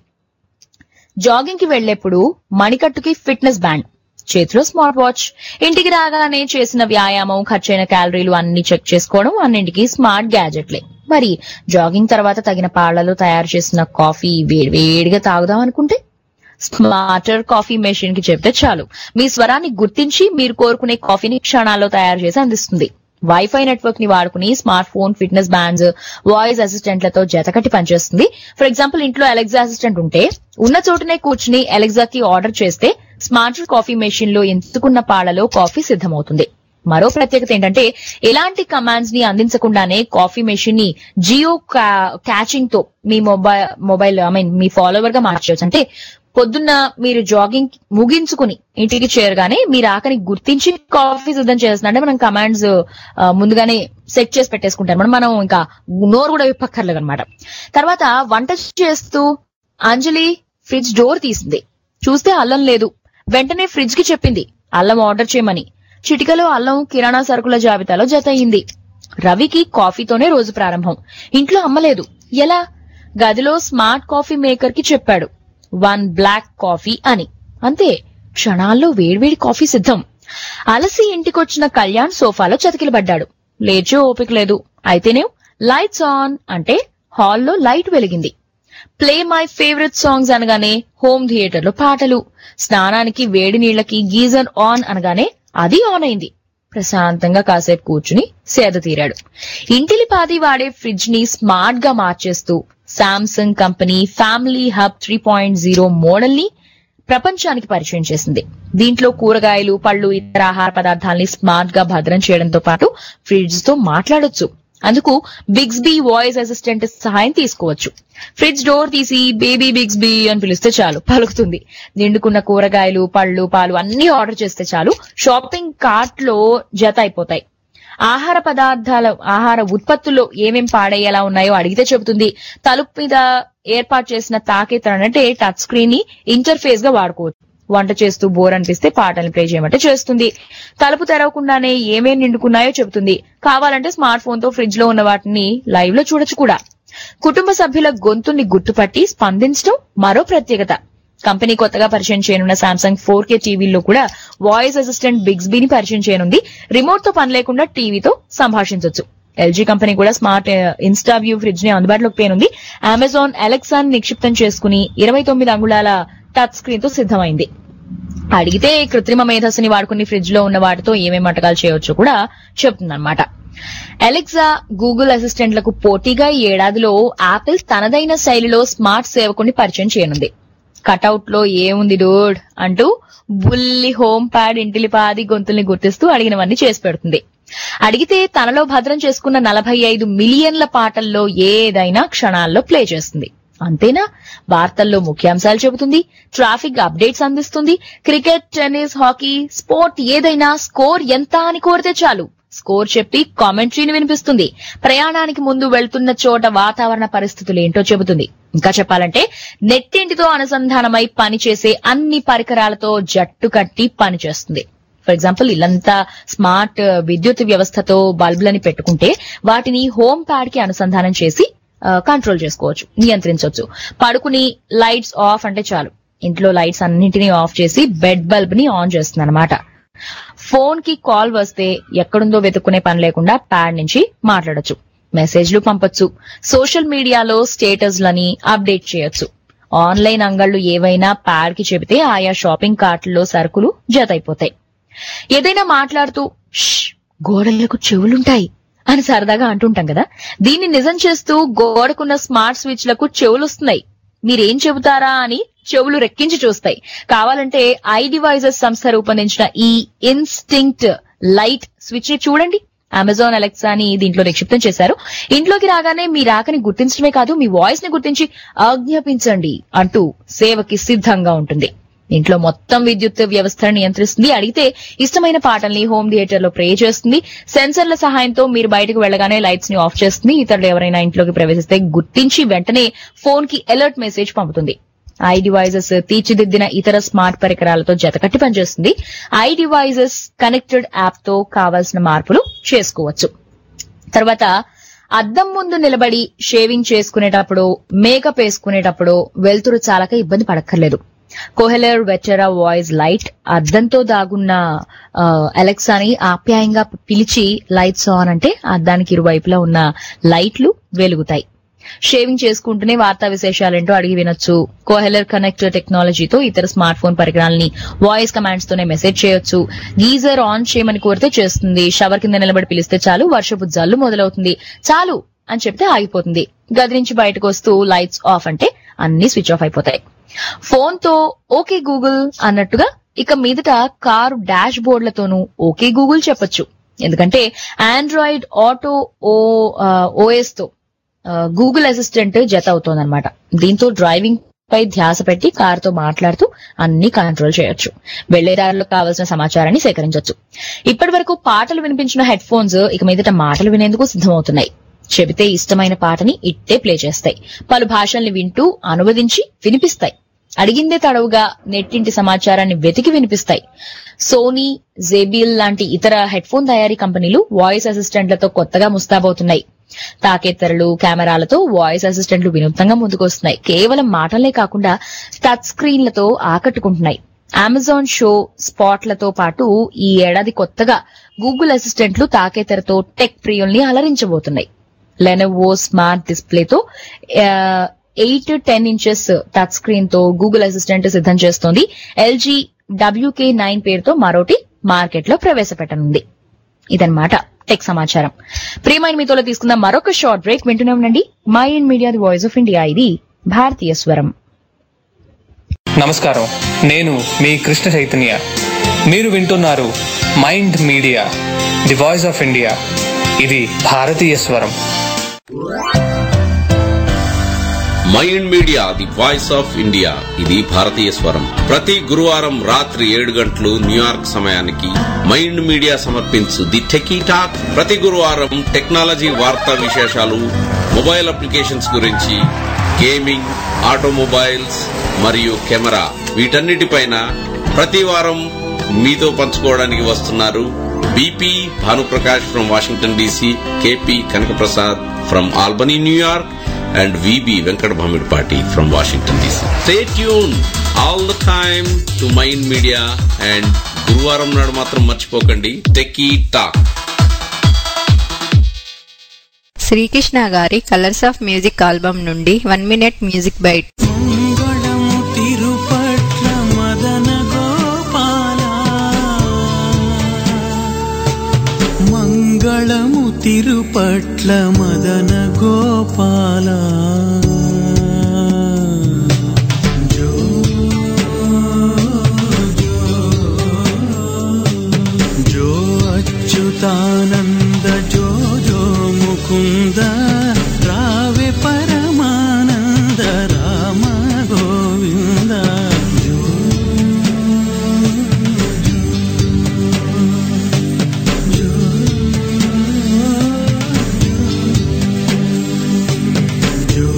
జాగింగ్ కి వెళ్లేప్పుడు మణికట్టుకి ఫిట్నెస్ బ్యాండ్ చేతిలో స్మార్ట్ వాచ్ ఇంటికి రాగానే చేసిన వ్యాయామం ఖర్చైన క్యాలరీలు అన్ని చెక్ చేసుకోవడం అన్నింటికి స్మార్ట్ గ్యాజెట్లే మరి జాగింగ్ తర్వాత తగిన పాళ్లలో తయారు చేసిన కాఫీ వేడివేడిగా తాగుదాం అనుకుంటే స్మార్టర్ కాఫీ మెషిన్ కి చెప్తే చాలు మీ స్వరాన్ని గుర్తించి మీరు కోరుకునే కాఫీని క్షణాల్లో తయారు చేసి అందిస్తుంది వైఫై నెట్వర్క్ ని వాడుకుని smart phone fitness bands voice అసిస్టెంట్లతో జతకట్టి పనిచేస్తుంది ఫర్ ఎగ్జాంపుల్ ఇంట్లో అలెక్సా అసిస్టెంట్ ఉంటే ఉన్న చోటనే కూర్చుని అలెక్సాకి ఆర్డర్ చేస్తే స్మార్టర్ కాఫీ మెషిన్ లో ఎంచుకున్న పాళ్లలో కాఫీ సిద్ధమవుతుంది మరో ప్రత్యేకత ఏంటంటే ఎలాంటి కమాండ్స్ ని అందించకుండానే కాఫీ మెషిన్ ని జియో క్యాచింగ్ తో మీ మొబైల్ మొబైల్ ఐ మీన్ మీ ఫాలోవర్ గా మార్చవచ్చు అంటే పొద్దున్న మీరు జాగింగ్ ముగించుకుని ఇంటికి చేరగానే మీరు ఆకని గుర్తించి కాఫీ సిద్ధం చేస్తున్నా అంటే మనం కమాండ్స్ ముందుగానే సెట్ చేసి పెట్టేసుకుంటాం మనం మనం ఇంకా నోరు కూడా విప్పక్కర్లేదు అనమాట తర్వాత వంట చేస్తూ అంజలి ఫ్రిడ్జ్ డోర్ తీసింది చూస్తే అల్లం లేదు వెంటనే ఫ్రిడ్జ్ కి చెప్పింది అల్లం ఆర్డర్ చేయమని చిటికలో అల్లం కిరాణా సరుకుల జాబితాలో జత అయింది రవికి కాఫీతోనే రోజు ప్రారంభం ఇంట్లో అమ్మలేదు ఎలా గదిలో స్మార్ట్ కాఫీ మేకర్ కి చెప్పాడు వన్ బ్లాక్ కాఫీ అని అంతే క్షణాల్లో వేడివేడి కాఫీ సిద్ధం అలసి ఇంటికొచ్చిన కళ్యాణ్ సోఫాలో చతికిలబడ్డాడు లేచో ఓపిక లేదు అయితేనే లైట్స్ ఆన్ అంటే హాల్లో లైట్ వెలిగింది ప్లే మై ఫేవరెట్ సాంగ్స్ అనగానే హోమ్ థియేటర్ లో పాటలు స్నానానికి వేడి నీళ్లకి గీజర్ ఆన్ అనగానే అది ఆన్ అయింది ప్రశాంతంగా కాసేపు కూర్చుని సేద తీరాడు ఇంటిలిపాది వాడే ఫ్రిడ్జ్ ని స్మార్ట్ గా మార్చేస్తూ Samsung company family hub three point zero model ని ప్రపంచానికి పరిచయం చేసింది దీంట్లో కూరగాయలు పళ్ళు ఇతర ఆహార పదార్థాలని స్మార్ట్ గా భద్రం చేయడంతో పాటు ఫ్రిడ్జ్ తో మాట్లాడొచ్చు అందుకు బిగ్స్బీ వాయిస్ అసిస్టెంట్ సహాయం తీసుకోవచ్చు ఫ్రిడ్జ్ డోర్ తీసి బేబీ బిగ్స్బీ అని పిలిస్తే చాలు పలుకుతుంది నిండుకున్న కూరగాయలు పళ్ళు పాలు అన్ని ఆర్డర్ చేస్తే చాలు షాపింగ్ కార్ట్ లో జత అయిపోతాయి ఆహార పదార్థాల ఆహార ఉత్పత్తుల్లో ఏమేం పాడయ్యేలా ఉన్నాయో అడిగితే చెబుతుంది తలుపు మీద ఏర్పాటు చేసిన తాకేతనం అంటే టచ్ స్క్రీన్ ని ఇంటర్ఫేస్ గా వాడుకోవచ్చు వంట చేస్తూ బోర్ అనిపిస్తే పాటలు ప్లే చేయమంటే చేస్తుంది తలుపు తెరవకుండానే ఏమేం నిండుకున్నాయో చెబుతుంది కావాలంటే స్మార్ట్ ఫోన్ తో ఫ్రిడ్జ్ లో ఉన్న వాటిని లైవ్ లో చూడొచ్చు కూడా కుటుంబ సభ్యుల గొంతుని గుర్తుపట్టి స్పందించడం మరో ప్రత్యేకత కంపెనీ కొత్తగా పరిచయం చేయనున్న సామ్సంగ్ ఫోర్ కే టీవీలో కూడా వాయిస్ అసిస్టెంట్ బిగ్స్బీని పరిచయం చేయనుంది రిమోట్ తో పని లేకుండా టీవీతో సంభాషించవచ్చు ఎల్జీ కంపెనీ కూడా స్మార్ట్ ఇన్స్టా వ్యూ ఫ్రిడ్జ్ ని అందుబాటులోకి పేనుంది అమెజాన్ అలెక్సాన్ నిక్షిప్తం చేసుకుని ఇరవై తొమ్మిది అంగుళాల టచ్ స్క్రీన్ తో సిద్ధమైంది అడిగితే కృత్రిమ మేధస్సుని వాడుకుని ఫ్రిడ్జ్ లో ఉన్న వాటితో ఏమేం వంటకాలు చేయవచ్చో కూడా చెప్తుందన్నమాట అలెక్సా గూగుల్ అసిస్టెంట్లకు పోటీగా ఈ ఏడాదిలో యాపిల్ తనదైన శైలిలో స్మార్ట్ సేవకుని పరిచయం చేయనుంది కటౌట్ లో ఏముంది డోడ్ అంటూ బుల్లి హోమ్ ప్యాడ్ ఇంటిలిపాది గొంతుల్ని గుర్తిస్తూ అడిగినవన్నీ చేసి పెడుతుంది అడిగితే తనలో భద్రం చేసుకున్న నలభై ఐదు మిలియన్ల పాటల్లో ఏదైనా క్షణాల్లో ప్లే చేస్తుంది అంతేనా వార్తల్లో ముఖ్యాంశాలు చెబుతుంది ట్రాఫిక్ అప్డేట్స్ అందిస్తుంది క్రికెట్ టెన్నిస్ హాకీ స్పోర్ట్ ఏదైనా స్కోర్ ఎంత అని కోరితే చాలు స్కోర్ చెప్పి కామెంటరీని వినిపిస్తుంది ప్రయాణానికి ముందు వెళ్తున్న చోట వాతావరణ పరిస్థితులు ఏంటో చెబుతుంది ఇంకా చెప్పాలంటే నెట్టింటితో అనుసంధానమై పనిచేసే అన్ని పరికరాలతో జట్టు కట్టి పనిచేస్తుంది ఫర్ ఎగ్జాంపుల్ ఇల్లంతా స్మార్ట్ విద్యుత్ వ్యవస్థతో బల్బులని పెట్టుకుంటే వాటిని హోమ్ ప్యాడ్ కి అనుసంధానం చేసి కంట్రోల్ చేసుకోవచ్చు నియంత్రించవచ్చు పడుకుని లైట్స్ ఆఫ్ అంటే చాలు ఇంట్లో లైట్స్ అన్నింటినీ ఆఫ్ చేసి బెడ్ బల్బ్ ని ఆన్ చేస్తుంది అనమాట ఫోన్ కి కాల్ వస్తే ఎక్కడుందో వెతుక్కునే పని లేకుండా ప్యాడ్ నుంచి మాట్లాడొచ్చు మెసేజ్లు పంపొచ్చు సోషల్ మీడియాలో స్టేటస్లని అప్డేట్ చేయొచ్చు ఆన్లైన్ అంగళ్లు ఏవైనా ప్యాడ్ కి చెబితే ఆయా షాపింగ్ కార్ట్లలో సరుకులు జత అయిపోతాయి ఏదైనా మాట్లాడుతూ "ష్, గోడలకు చెవులుంటాయి అని సరదాగా అంటుంటాం కదా దీన్ని నిజం చేస్తూ గోడకున్న స్మార్ట్ స్విచ్లకు చెవులు వస్తున్నాయి మీరేం చెబుతారా అని చెవులు రెక్కించి చూస్తాయి కావాలంటే ఐ డివైజెస్ సంస్థ రూపొందించిన ఈ ఇన్స్టింక్ట్ లైట్ స్విచ్ ని చూడండి అమెజాన్ అలెక్సా అని దీంట్లో నిక్షిప్తం చేశారు ఇంట్లోకి రాగానే మీ రాకని గుర్తించడమే కాదు మీ వాయిస్ ని గుర్తించి ఆజ్ఞాపించండి అంటూ సేవకి సిద్ధంగా ఉంటుంది ఇంట్లో మొత్తం విద్యుత్ వ్యవస్థను నియంత్రిస్తుంది అడిగితే ఇష్టమైన పాటల్ని హోమ్ థియేటర్ లో ప్రే చేస్తుంది సెన్సర్ల సహాయంతో మీరు బయటకు వెళ్ళగానే లైట్స్ ని ఆఫ్ చేస్తుంది ఇతరులు ఎవరైనా ఇంట్లోకి ప్రవేశిస్తే గుర్తించి వెంటనే ఫోన్ కి అలర్ట్ మెసేజ్ పంపుతుంది ఐ డివైజెస్ తీర్చిదిద్దిన ఇతర స్మార్ట్ పరికరాలతో జతకట్టి పనిచేస్తుంది ఐ డివైజెస్ కనెక్టెడ్ యాప్ తో కావాల్సిన మార్పులు చేసుకోవచ్చు తర్వాత అద్దం ముందు నిలబడి షేవింగ్ చేసుకునేటప్పుడు మేకప్ వేసుకునేటప్పుడు వెలుతురు చాలక ఇబ్బంది పడక్కర్లేదు కోహెలర్ వెటరా వాయిస్ లైట్ అద్దంతో దాగున్న ఆ, అలెక్సాని ఆప్యాయంగా పిలిచి లైట్స్ ఆన్ అంటే అద్దానికి ఇరువైపులా ఉన్న లైట్లు వెలుగుతాయి షేవింగ్ చేసుకుంటూనే వార్తా విశేషాలేంటో అడిగి వినొచ్చు కోహెలర్ కనెక్ట్ టెక్నాలజీతో ఇతర స్మార్ట్ ఫోన్ పరికరాలని వాయిస్ కమాండ్స్ తోనే మెసేజ్ చేయొచ్చు గీజర్ ఆన్ చేయమని కోరితే చేస్తుంది షవర్ కింద నిలబడి పిలిస్తే చాలు వర్షపు జల్లు మొదలవుతుంది చాలు అని చెప్తే ఆగిపోతుంది గది నుంచి బయటకు వస్తూ లైట్స్ ఆఫ్ అంటే అన్ని స్విచ్ ఆఫ్ అయిపోతాయి ఫోన్ తో ఓకే గూగుల్ అన్నట్టుగా ఇక మీదట కారు డాష్ బోర్డులతోనూ ఓకే గూగుల్ చెప్పొచ్చు ఎందుకంటే ఆండ్రాయిడ్ ఆటో ఓ ఓఎస్ తో గూగుల్ అసిస్టెంట్ జత అవుతోందన్నమాట దీంతో డ్రైవింగ్ పై ధ్యాస పెట్టి కారుతో మాట్లాడుతూ అన్ని కంట్రోల్ చేయొచ్చు వెళ్లేదారులో కావాల్సిన సమాచారాన్ని సేకరించొచ్చు ఇప్పటి వరకు పాటలు వినిపించిన హెడ్ ఫోన్స్ ఇక మీదట మాటలు వినేందుకు సిద్ధమవుతున్నాయి చెబితే ఇష్టమైన పాటని ఇట్టే ప్లే చేస్తాయి పలు భాషల్ని వింటూ అనువదించి వినిపిస్తాయి అడిగిందే తడవుగా నెట్టింటి సమాచారాన్ని వెతికి వినిపిస్తాయి సోనీ జేబిల్ లాంటి ఇతర హెడ్ ఫోన్ తయారీ కంపెనీలు వాయిస్ అసిస్టెంట్లతో కొత్తగా ముస్తాబవుతున్నాయి తాకేత్తరలు కెమెరాలతో వాయిస్ అసిస్టెంట్లు వినూత్నంగా ముందుకొస్తున్నాయి కేవలం మాటలే కాకుండా టచ్ స్క్రీన్లతో ఆకట్టుకుంటున్నాయి అమెజాన్ షో స్పాట్లతో పాటు ఈ ఏడాది కొత్తగా గూగుల్ అసిస్టెంట్లు తాకేతెరతో టెక్ ప్రియుల్ని అలరించబోతున్నాయి లెనోవో స్మార్ట్ డిస్ప్లేతో eight ten inches touch screen తో గూగుల్ అసిస్టెంట్ సిద్ధం చేస్తోంది ఎల్జీ డబ్ల్యూకే నైన్ పేరుతో మరోటి మార్కెట్ లో ప్రవేశపెట్టనుంది ఇదన్నమాట టెక్ సమాచారం ప్రియమైన మీతోలో తీసుకున్న మరొక షార్ట్ బ్రేక్ వింటూనే ఉండండి Mind Media the voice of India ఇది భారతీయ స్వరం నమస్కారం నేను మీ కృష్ణ చైతన్య మీరు వింటున్నారు Mind Media the voice of India ఇది భారతీయ స్వరం Mind Media the voice of India ఇది భారతీయ స్వరం ప్రతి గురువారం రాత్రి ఏడు గంటలు న్యూయార్క్ సమయానికి మైండ్ మీడియా సమర్పించు ది టెకీ టాక్ ప్రతి గురువారం టెక్నాలజీ వార్తా విశేషాలు మొబైల్ అప్లికేషన్స్ గురించి గేమింగ్ ఆటోమొబైల్స్ మరియు కెమెరా వీటన్నిటిపైన ప్రతి వారం మీతో పంచుకోవడానికి వస్తున్నారు BP Bhanuprakash from Washington DC KP Kanakaprasad from Albany New York and VB Venkat Bhamidpati from Washington DC. Stay tuned all the time to Mind Media and గురువారం నాడు మాత్రం మర్చిపోకండి టెకీ టాక్ శ్రీకృష్ణ గారి కలర్స్ ఆఫ్ మ్యూజిక్ ఆల్బమ్ నుండి వన్ మినిట్ మ్యూజిక్ బైట్ తిరుపట్ల మదన గోపాల మంగళము తిరుపట్ల మదన గోపాల జో జో అచ్యుతానంద జో జో ముకుంద రావే పరమానంద రామ గోవింద జో జో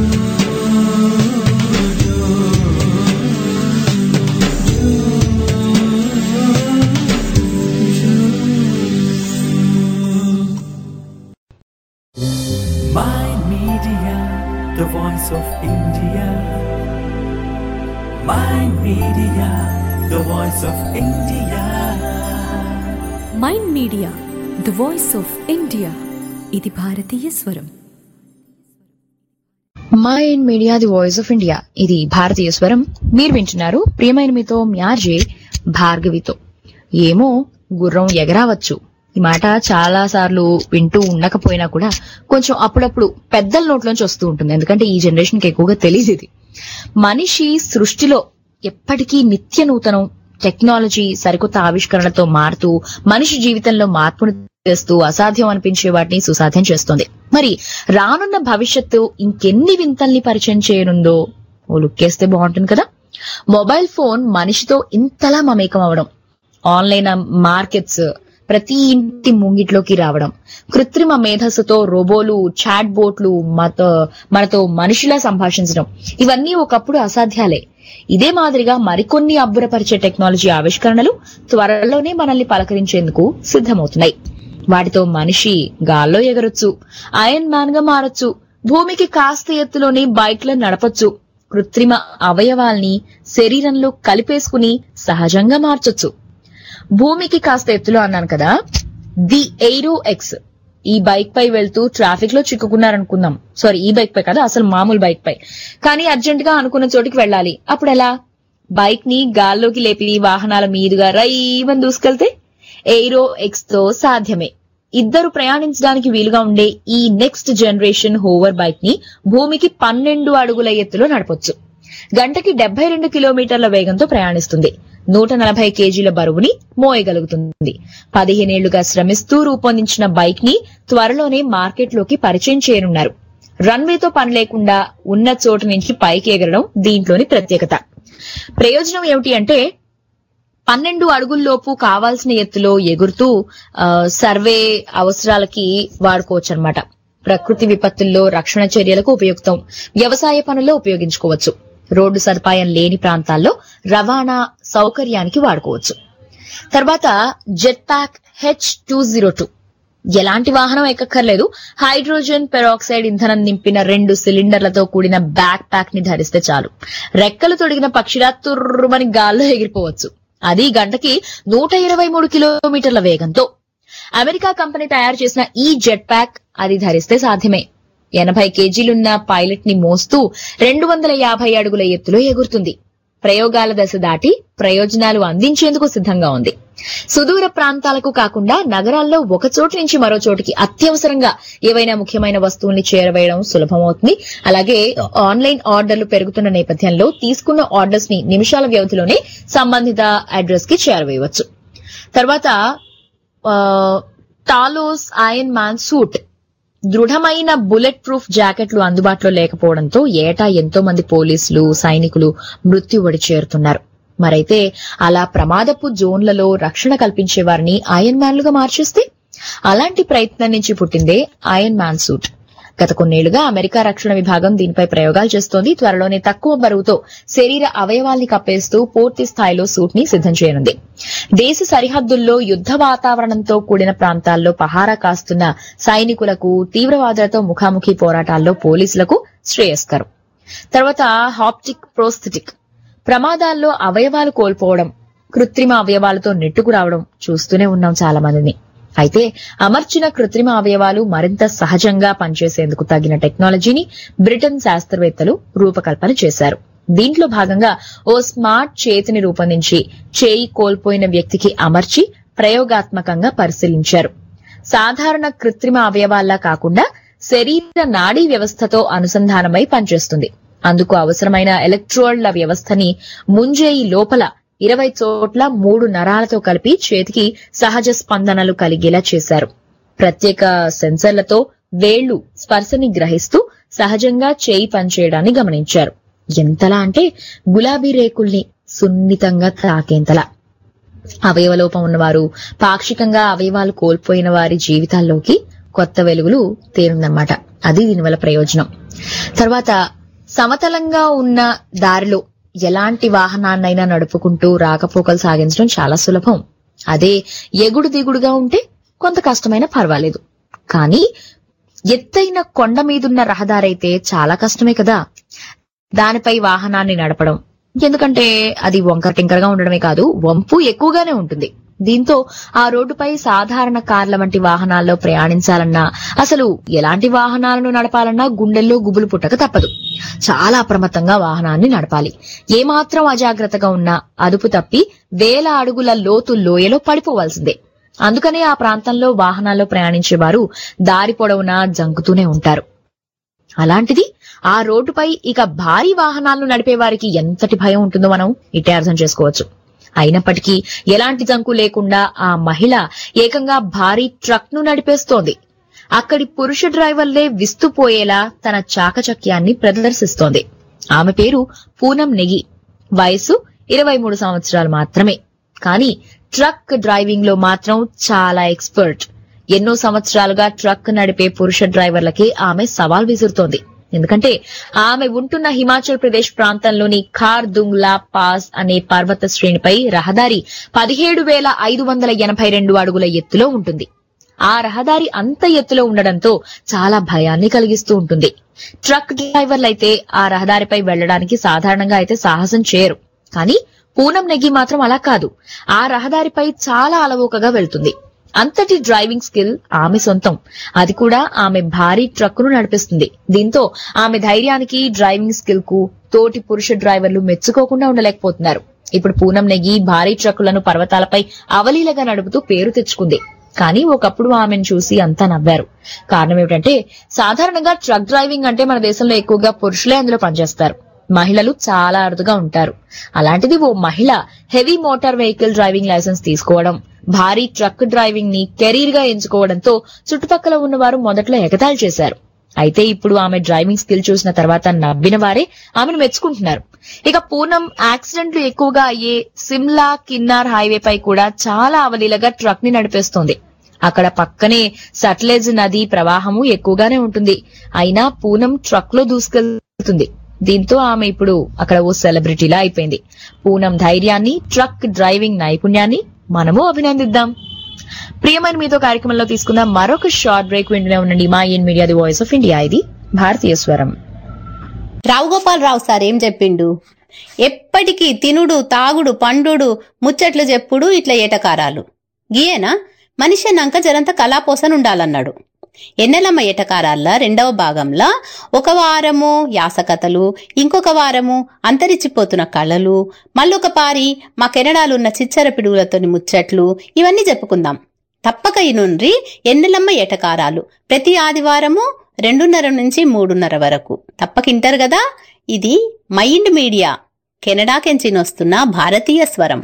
Mind Media, the voice of India. Mind Media, the voice of India. Mind Media the voice of India ఇది భారతీయ స్వరం Mind Media the voice of India ఇది భారతీయ స్వరం మీరు వింటున్నారు ప్రియమైన మీతో మ్యార్జే భార్గవితో ఏమో గుర్రం ఎగరావచ్చు ఈ మాట చాలా సార్లు వింటూ ఉండకపోయినా కూడా కొంచెం అప్పుడప్పుడు పెద్దల నోట్లోంచి వస్తూ ఉంటుంది ఎందుకంటే ఈ జనరేషన్ కి ఎక్కువగా తెలియదు ఇది మనిషి సృష్టిలో ఎప్పటికీ నిత్య నూతనం టెక్నాలజీ సరికొత్త ఆవిష్కరణతో మారుతూ మనిషి జీవితంలో మార్పును చేస్తూ అసాధ్యం అనిపించే వాటిని సుసాధ్యం చేస్తుంది మరి రానున్న భవిష్యత్తు ఇంకెన్ని వింతల్ని పరిచయం చేయనుందో ఓ లుక్కేస్తే బాగుంటుంది కదా మొబైల్ ఫోన్ మనిషితో ఇంతలా మమేకం అవడం ఆన్లైన్ మార్కెట్స్ ప్రతి ఇంటి ముంగిట్లోకి రావడం కృత్రిమ మేధస్సుతో రోబోలు చాట్ బోట్లు మత మనతో మనిషిలా సంభాషించడం ఇవన్నీ ఒకప్పుడు అసాధ్యాలే ఇదే మాదిరిగా మరికొన్ని అబ్బురపరిచే టెక్నాలజీ ఆవిష్కరణలు త్వరలోనే మనల్ని పలకరించేందుకు సిద్ధమవుతున్నాయి వాటితో మనిషి గాల్లో ఎగరొచ్చు ఐరన్ మ్యాన్ గా మారొచ్చు భూమికి కాస్త ఎత్తులోని బైక్లను నడపొచ్చు కృత్రిమ అవయవాల్ని శరీరంలో కలిపేసుకుని సహజంగా మార్చొచ్చు భూమికి కాస్త ఎత్తులో అన్నాను కదా the aero X e bike పై వెళ్తూ ట్రాఫిక్ లో చిక్కుకున్నారనుకుందాం సారీ ఈ బైక్ పై కదా అసలు మామూలు బైక్ పై కానీ అర్జెంట్ గా అనుకున్న చోటికి వెళ్ళాలి అప్పుడు ఎలా బైక్ ని గాల్లోకి లేపి వాహనాల మీదుగా రైవని దూసుకెళ్తే ఎయిరో ఎక్స్ తో సాధ్యమే ఇద్దరు ప్రయాణించడానికి వీలుగా ఉండే ఈ నెక్స్ట్ జనరేషన్ హోవర్ బైక్ ని భూమికి పన్నెండు అడుగుల ఎత్తులో నడపొచ్చు గంటకి డెబ్బై రెండు కిలోమీటర్ల వేగంతో ప్రయాణిస్తుంది నూట నలభై కేజీల బరువుని మోయగలుగుతుంది పదిహేనేళ్లుగా శ్రమిస్తూ రూపొందించిన బైక్ ని త్వరలోనే మార్కెట్లోకి పరిచయం చేయనున్నారు రన్వేతో పని లేకుండా ఉన్న చోటు నుంచి పైకి ఎగరడం దీంట్లోని ప్రత్యేకత ప్రయోజనం ఏమిటి అంటే పన్నెండు అడుగుల్లోపు కావాల్సిన ఎత్తులో ఎగురుతూ ఆ, సర్వే అవసరాలకి వాడుకోవచ్చు అనమాట ప్రకృతి విపత్తుల్లో రక్షణ చర్యలకు ఉపయుక్తం వ్యవసాయ పనుల్లో ఉపయోగించుకోవచ్చు రోడ్డు సదుపాయం లేని ప్రాంతాల్లో రవాణా సౌకర్యానికి వాడుకోవచ్చు తర్వాత jet pack H two zero two ఎలాంటి వాహనం ఎక్కక్కర్లేదు హైడ్రోజన్ పెరాక్సైడ్ ఇంధనం నింపిన రెండు సిలిండర్లతో కూడిన బ్యాక్ ప్యాక్ ని ధరిస్తే చాలు రెక్కలు తొడిగిన పక్షిలా తుర్రుమని గాల్లో ఎగిరిపోవచ్చు అది గంటకి నూట ఇరవై మూడు కిలోమీటర్ల వేగంతో అమెరికా కంపెనీ తయారు చేసిన ఈ జెట్ ప్యాక్ అది ధరిస్తే సాధ్యమే ఎనభై కేజీలున్న పైలట్ ని మోస్తూ రెండు వందల యాభై అడుగుల ఎత్తులో ఎగురుతుంది ప్రయోగాల దశ దాటి ప్రయోజనాలు అందించేందుకు సిద్ధంగా ఉంది సుదూర ప్రాంతాలకు కాకుండా నగరాల్లో ఒక చోటు నుంచి మరో చోటికి అత్యవసరంగా ఏవైనా ముఖ్యమైన వస్తువుల్ని చేరవేయడం సులభమవుతుంది అలాగే ఆన్లైన్ ఆర్డర్లు పెరుగుతున్న నేపథ్యంలో తీసుకున్న ఆర్డర్స్ ని నిమిషాల వ్యవధిలోనే సంబంధిత అడ్రస్ కి చేరవేయవచ్చు తర్వాత ఆ, టాలోస్ ఐరన్ మ్యాన్ సూట్ దృఢమైన బుల్లెట్ ప్రూఫ్ జాకెట్లు అందుబాటులో లేకపోవడంతో ఏటా ఎంతో మంది పోలీసులు సైనికులు మృత్యువడి చేరుతున్నారు మరైతే అలా ప్రమాదపు జోన్లలో రక్షణ కల్పించే వారిని ఐరన్ మ్యాన్లుగా మార్చేస్తే అలాంటి ప్రయత్నం నుంచి పుట్టిందే ఐరన్ మ్యాన్ సూట్ గత కొన్నేళ్లుగా అమెరికా రక్షణ విభాగం దీనిపై ప్రయోగాలు చేస్తోంది త్వరలోనే తక్కువ బరువుతో శరీర అవయవాల్ని కప్పేస్తూ పూర్తి స్థాయిలో సూట్ ని సిద్ధం చేయనుంది దేశ సరిహద్దుల్లో యుద్ధ వాతావరణంతో కూడిన ప్రాంతాల్లో పహారా కాస్తున్న సైనికులకు తీవ్రవాదులతో ముఖాముఖి పోరాటాల్లో పోలీసులకు శ్రేయస్కరం తర్వాత హాప్టిక్ ప్రోస్థెటిక్ ప్రమాదాల్లో అవయవాలు కోల్పోవడం కృత్రిమ అవయవాలతో నెట్టుకు రావడం చూస్తూనే ఉన్నాం చాలా మందిని అయితే అమర్చిన కృత్రిమ అవయవాలు మరింత సహజంగా పనిచేసేందుకు తగిన టెక్నాలజీని బ్రిటన్ శాస్త్రవేత్తలు రూపకల్పన చేశారు దీంట్లో భాగంగా ఓ స్మార్ట్ చేతిని రూపొందించి చేయి కోల్పోయిన వ్యక్తికి అమర్చి ప్రయోగాత్మకంగా పరిశీలించారు సాధారణ కృత్రిమ అవయవాల్లా కాకుండా శరీర నాడీ వ్యవస్థతో అనుసంధానమై పనిచేస్తుంది అందుకు అవసరమైన ఎలక్ట్రోడ్ల వ్యవస్థని ముంజేయి లోపల ఇరవై చోట్ల మూడు నరాలతో కలిపి చేతికి సహజ స్పందనలు కలిగేలా చేశారు ప్రత్యేక సెన్సర్లతో వేళ్లు స్పర్శని గ్రహిస్తూ సహజంగా చేయి పనిచేయడాన్ని గమనించారు ఎంతలా అంటే గులాబీ రేకుల్ని సున్నితంగా తాకేంతలా అవయవలోపం ఉన్నవారు పాక్షికంగా అవయవాలు కోల్పోయిన వారి జీవితాల్లోకి కొత్త వెలుగులు తేరుందన్నమాట అది దీనివల్ల ప్రయోజనం తర్వాత సమతలంగా ఉన్న దారిలో ఎలాంటి వాహనాన్నైనా నడుపుకుంటూ రాకపోకలు సాగించడం చాలా సులభం అదే ఎగుడు దిగుడుగా ఉంటే కొంత కష్టమైన పర్వాలేదు కానీ ఎత్తైన కొండ మీదున్న రహదారైతే చాలా కష్టమే కదా దానిపై వాహనాన్ని నడపడం ఎందుకంటే అది వంకర టింకరగా ఉండడమే కాదు వంపు ఎక్కువగానే ఉంటుంది దీంతో ఆ రోడ్డుపై సాధారణ కార్ల వంటి వాహనాల్లో ప్రయాణించాలన్నా అసలు ఎలాంటి వాహనాలను నడపాలన్నా గుండెల్లో గుబులు పుట్టక తప్పదు చాలా అప్రమత్తంగా వాహనాన్ని నడపాలి ఏమాత్రం అజాగ్రత్తగా ఉన్నా అదుపు తప్పి వేల అడుగుల లోతు లోయలో పడిపోవాల్సిందే అందుకనే ఆ ప్రాంతంలో వాహనాల్లో ప్రయాణించే వారు దారి పొడవునా జంకుతూనే ఉంటారు అలాంటిది ఆ రోడ్డుపై ఇక భారీ వాహనాలను నడిపే వారికి ఎంతటి భయం ఉంటుందో మనం ఇట్టే అర్థం చేసుకోవచ్చు అయినప్పటికీ ఎలాంటి జంకు లేకుండా ఆ మహిళ ఏకంగా భారీ ట్రక్ ను నడిపేస్తోంది అక్కడి పురుష డ్రైవర్లే విస్తుపోయేలా తన చాకచక్యాన్ని ప్రదర్శిస్తోంది ఆమె పేరు పూనం నెగి వయసు ఇరవై మూడు సంవత్సరాలు మాత్రమే కానీ ట్రక్ డ్రైవింగ్ లో మాత్రం చాలా ఎక్స్పర్ట్ ఎన్నో సంవత్సరాలుగా ట్రక్ నడిపే పురుష డ్రైవర్లకి ఆమె సవాల్ విసురుతోంది ఎందుకంటే ఆమె ఉంటున్న హిమాచల్ ప్రదేశ్ ప్రాంతంలోని ఖార్ దుంగ్లా పాస్ అనే పర్వత శ్రేణిపై రహదారి పదిహేడు వేల ఐదు వందల ఎనభై రెండు అడుగుల ఎత్తులో ఉంటుంది ఆ రహదారి అంత ఎత్తులో ఉండడంతో చాలా భయాన్ని కలిగిస్తూ ఉంటుంది ట్రక్ డ్రైవర్లైతే ఆ రహదారిపై వెళ్లడానికి సాధారణంగా అయితే సాహసం చేయరు కానీ పూనం నెగ్గి మాత్రం అలా కాదు ఆ రహదారిపై చాలా అలవోకగా వెళ్తుంది అంతటి డ్రైవింగ్ స్కిల్ ఆమె సొంతం అది కూడా ఆమె భారీ ట్రక్కును నడిపిస్తుంది దీంతో ఆమె ధైర్యానికి డ్రైవింగ్ స్కిల్ కు తోటి పురుష డ్రైవర్లు మెచ్చుకోకుండా ఉండలేకపోతున్నారు ఇప్పుడు పూనం నెగ్గి భారీ ట్రక్కులను పర్వతాలపై అవలీలగా నడుపుతూ పేరు తెచ్చుకుంది కానీ ఒకప్పుడు ఆమెను చూసి అంతా నవ్వారు కారణం ఏమిటంటే సాధారణంగా ట్రక్ డ్రైవింగ్ అంటే మన దేశంలో ఎక్కువగా పురుషులే అందులో పనిచేస్తారు మహిళలు చాలా అరుదుగా ఉంటారు అలాంటిది ఓ మహిళ heavy motor vehicle driving licence తీసుకోవడం భారీ ట్రక్ డ్రైవింగ్ ని కెరీర్ గా ఎంచుకోవడంతో చుట్టుపక్కల ఉన్నవారు మొదట్లో ఎగతాళి చేశారు అయితే ఇప్పుడు ఆమె డ్రైవింగ్ స్కిల్ చూసిన తర్వాత నవ్విన వారే ఆమెను మెచ్చుకుంటున్నారు ఇక పూనం యాక్సిడెంట్లు ఎక్కువగా అయ్యే సిమ్లా కిన్నార్ హైవే పై కూడా చాలా అవలీలగా ట్రక్ ని నడిపేస్తోంది అక్కడ పక్కనే సట్లెజ్ నది ప్రవాహము ఎక్కువగానే ఉంటుంది అయినా పూనం ట్రక్ లో దూసుకెళ్తుంది దీంతో ఆమె ఇప్పుడు అక్కడ ఓ సెలబ్రిటీలా అయిపోయింది పూనం ధైర్యాన్ని ట్రక్ డ్రైవింగ్ నైపుణ్యాన్ని మనము అభినందిద్దాం ప్రియమైన మీతో కార్యక్రమంలో తీసుకున్న మరొక షార్ట్ బ్రేక్ వింటూనే ఉండండి Mind Media the voice of India ఇది భారతీయ స్వరం రావు గోపాల్ రావు సార్ ఏం చెప్పిండు ఎప్పటికీ తినుడు తాగుడు పండుడు ముచ్చట్లు చెప్పుడు ఇట్లా ఏటకారాలు గీయేనా మనిషి అన్నాక జరంత కళాపోసన ఉండాలన్నాడు ఎన్నెలమ్మ ఏటకారాల్లో రెండవ భాగంలో ఒక వారము యాసకథలు ఇంకొక వారము అంతరించిపోతున్న కళలు మళ్ళొక పారి మా కెనడాలున్న చిచ్చర పిడుగులతోని ముచ్చట్లు ఇవన్నీ చెప్పుకుందాం తప్పక ఇనుండ్రి ఎన్నెలమ్మ ఏటకారాలు ప్రతి ఆదివారము రెండున్నర నుంచి మూడున్నర వరకు తప్పకింటారు కదా ఇది మైండ్ మీడియా కెనడాకెంచినొస్తున్న భారతీయ స్వరం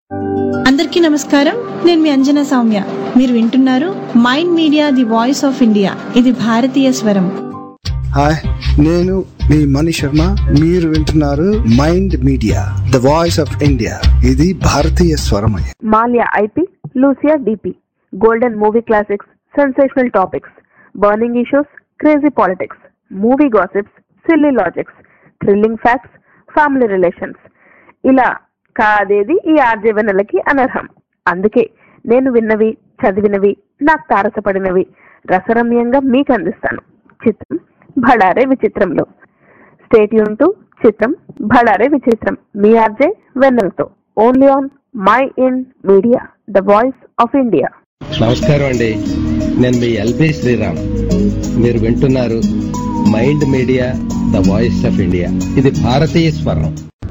అందరికీ నమస్కారం నేను మీ అంజనా సౌమ్య మీరు వింటున్నారు Mind Media the voice of India ఇది భారతీయ స్వరం హాయ్ నేను మీ మణి శర్మ మీరు వింటున్నారు Mind Media the voice of India ఇది భారతీయ స్వరమయ మాల్యా ఐపి లూసియా డిపి golden movie classics sensational topics burning issues crazy politics movie gossips silly logics thrilling facts family relations ఇలా కాదేది ఈ ఆర్జీవనలకి అనర్హం అందుకే నేను విన్నవి చదివినవి నాకు తారసపడినవి రసరమ్యంగా మీకు అందిస్తాను చిత్రం భడారే విచిత్రంలో స్టేట్ యూన్ టు చిత్రం భడారే విచిత్రం మీ ఆర్జే వెన్నెలతో only on Mind Media the voice of India నమస్కారం అండి నేను మీ ఎల్బి శ్రీరామ్ మీరు వింటున్నారు Mind Media the voice of India ఇది భారతీయ స్వరం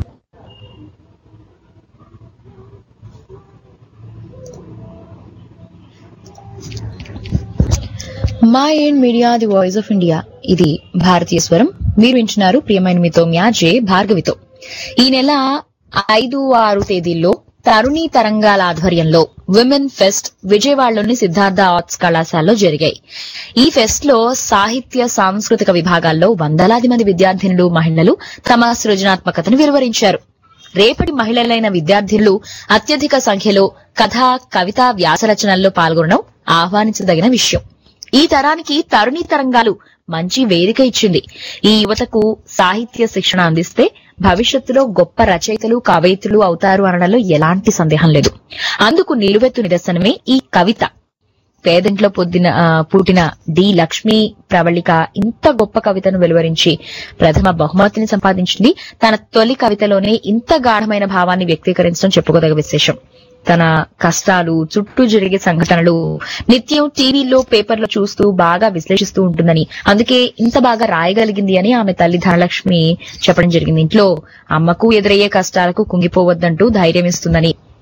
Mind Media the voice of India ఇది భారతీయ స్వరం మీరు వింటున్నారు ప్రియమైన మీతో మ్యాజే భార్గవితో ఈ నెల ఐదు ఆరు తేదీల్లో తరుణి తరంగాల ఆధ్వర్యంలో విమెన్ ఫెస్ట్ విజయవాడలోని సిద్ధార్థ ఆర్ట్స్ కళాశాలలో జరిగాయి ఈ ఫెస్ట్ లో సాహిత్య సాంస్కృతిక విభాగాల్లో వందలాది మంది విద్యార్థినులు మహిళలు తమ సృజనాత్మకతను వెలువరించారు రేపటి మహిళలైన విద్యార్థినులు అత్యధిక సంఖ్యలో కథ కవిత వ్యాసరచనల్లో పాల్గొనడం ఆహ్వానించదగిన విషయం ఈ తరానికి తరుణి తరంగాలు మంచి వేదిక ఇచ్చింది ఈ యువతకు సాహిత్య శిక్షణ అందిస్తే భవిష్యత్తులో గొప్ప రచయితలు కవయిత్రులు అవుతారు అనడంలో ఎలాంటి సందేహం లేదు అందుకు నిలువెత్తు నిదర్శనమే ఈ కవిత పేదంట్లో పొద్దున ఆ, పుట్టిన డి లక్ష్మీ ప్రవళిక ఇంత గొప్ప కవితను వెలువరించి ప్రథమ బహుమతిని సంపాదించింది తన తొలి కవితలోనే ఇంత గాఢమైన భావాన్ని వ్యక్తీకరించడం చెప్పుకోదగ విశేషం తన కష్టాలు చుట్టూ జరిగే సంఘటనలు నిత్యం టీవీలో పేపర్లో చూస్తూ బాగా విశ్లేషిస్తూ ఉంటుందని అందుకే ఇంత బాగా రాయగలిగింది అని ఆమె తల్లి ధనలక్ష్మి చెప్పడం జరిగింది ఇంట్లో అమ్మకు ఎదురయ్యే కష్టాలకు కుంగిపోవద్దంటూ ధైర్యం ఇస్తుందని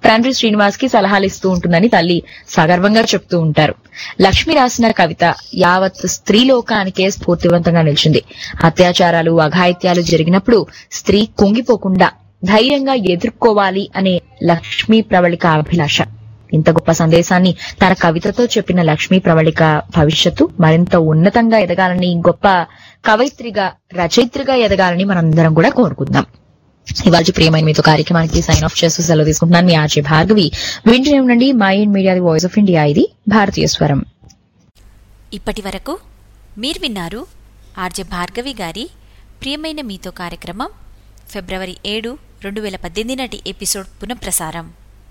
తండ్రి శ్రీనివాస్ కి సలహాలు ఇస్తూ ఉంటుందని తల్లి సగర్వంగా చెప్తూ ఉంటారు లక్ష్మి రాసిన కవిత యావత్ స్త్రీ లోకానికే స్ఫూర్తివంతంగా నిలిచింది అత్యాచారాలు అఘాయిత్యాలు జరిగినప్పుడు స్త్రీ కుంగిపోకుండా ధైర్యంగా ఎదుర్కోవాలి అనే లక్ష్మీ ప్రవళిక అభిలాష ఇంత గొప్ప సందేశాన్ని తన కవితతో చెప్పిన లక్ష్మీ ప్రవళిక భవిష్యత్తు మరింత ఉన్నతంగా ఎదగాలని గొప్ప కవయిత్రిగా రచయిత్రిగా ఎదగాలని మనందరం కూడా కోరుకుందాం ఇవాళ ప్రియమైన మీతో కార్యక్రమానికి సైన్ ఆఫ్ చేస్తూ సెలవు తీసుకుంటున్నాను మీ ఆర్జే భార్గవి వింటూనే ఉండండి Mind Media voice of India ఇది భారతీయ స్వరం ఇప్పటి వరకు మీరు విన్నారు ఆర్జే భార్గవి గారి ప్రియమైన మీతో కార్యక్రమం ఫిబ్రవరి ఏడు రెండు వేల పద్దెనిమిది నాటి ఎపిసోడ్ పునఃప్రసారం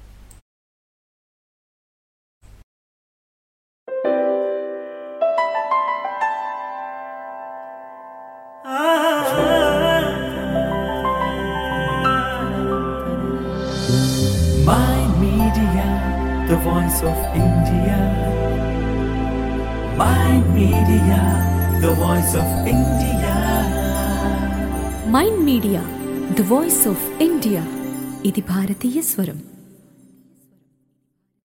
My Media, the voice of India. My Media, the voice of India. Mind Media the voice of India ఇది భారతీయ స్వరం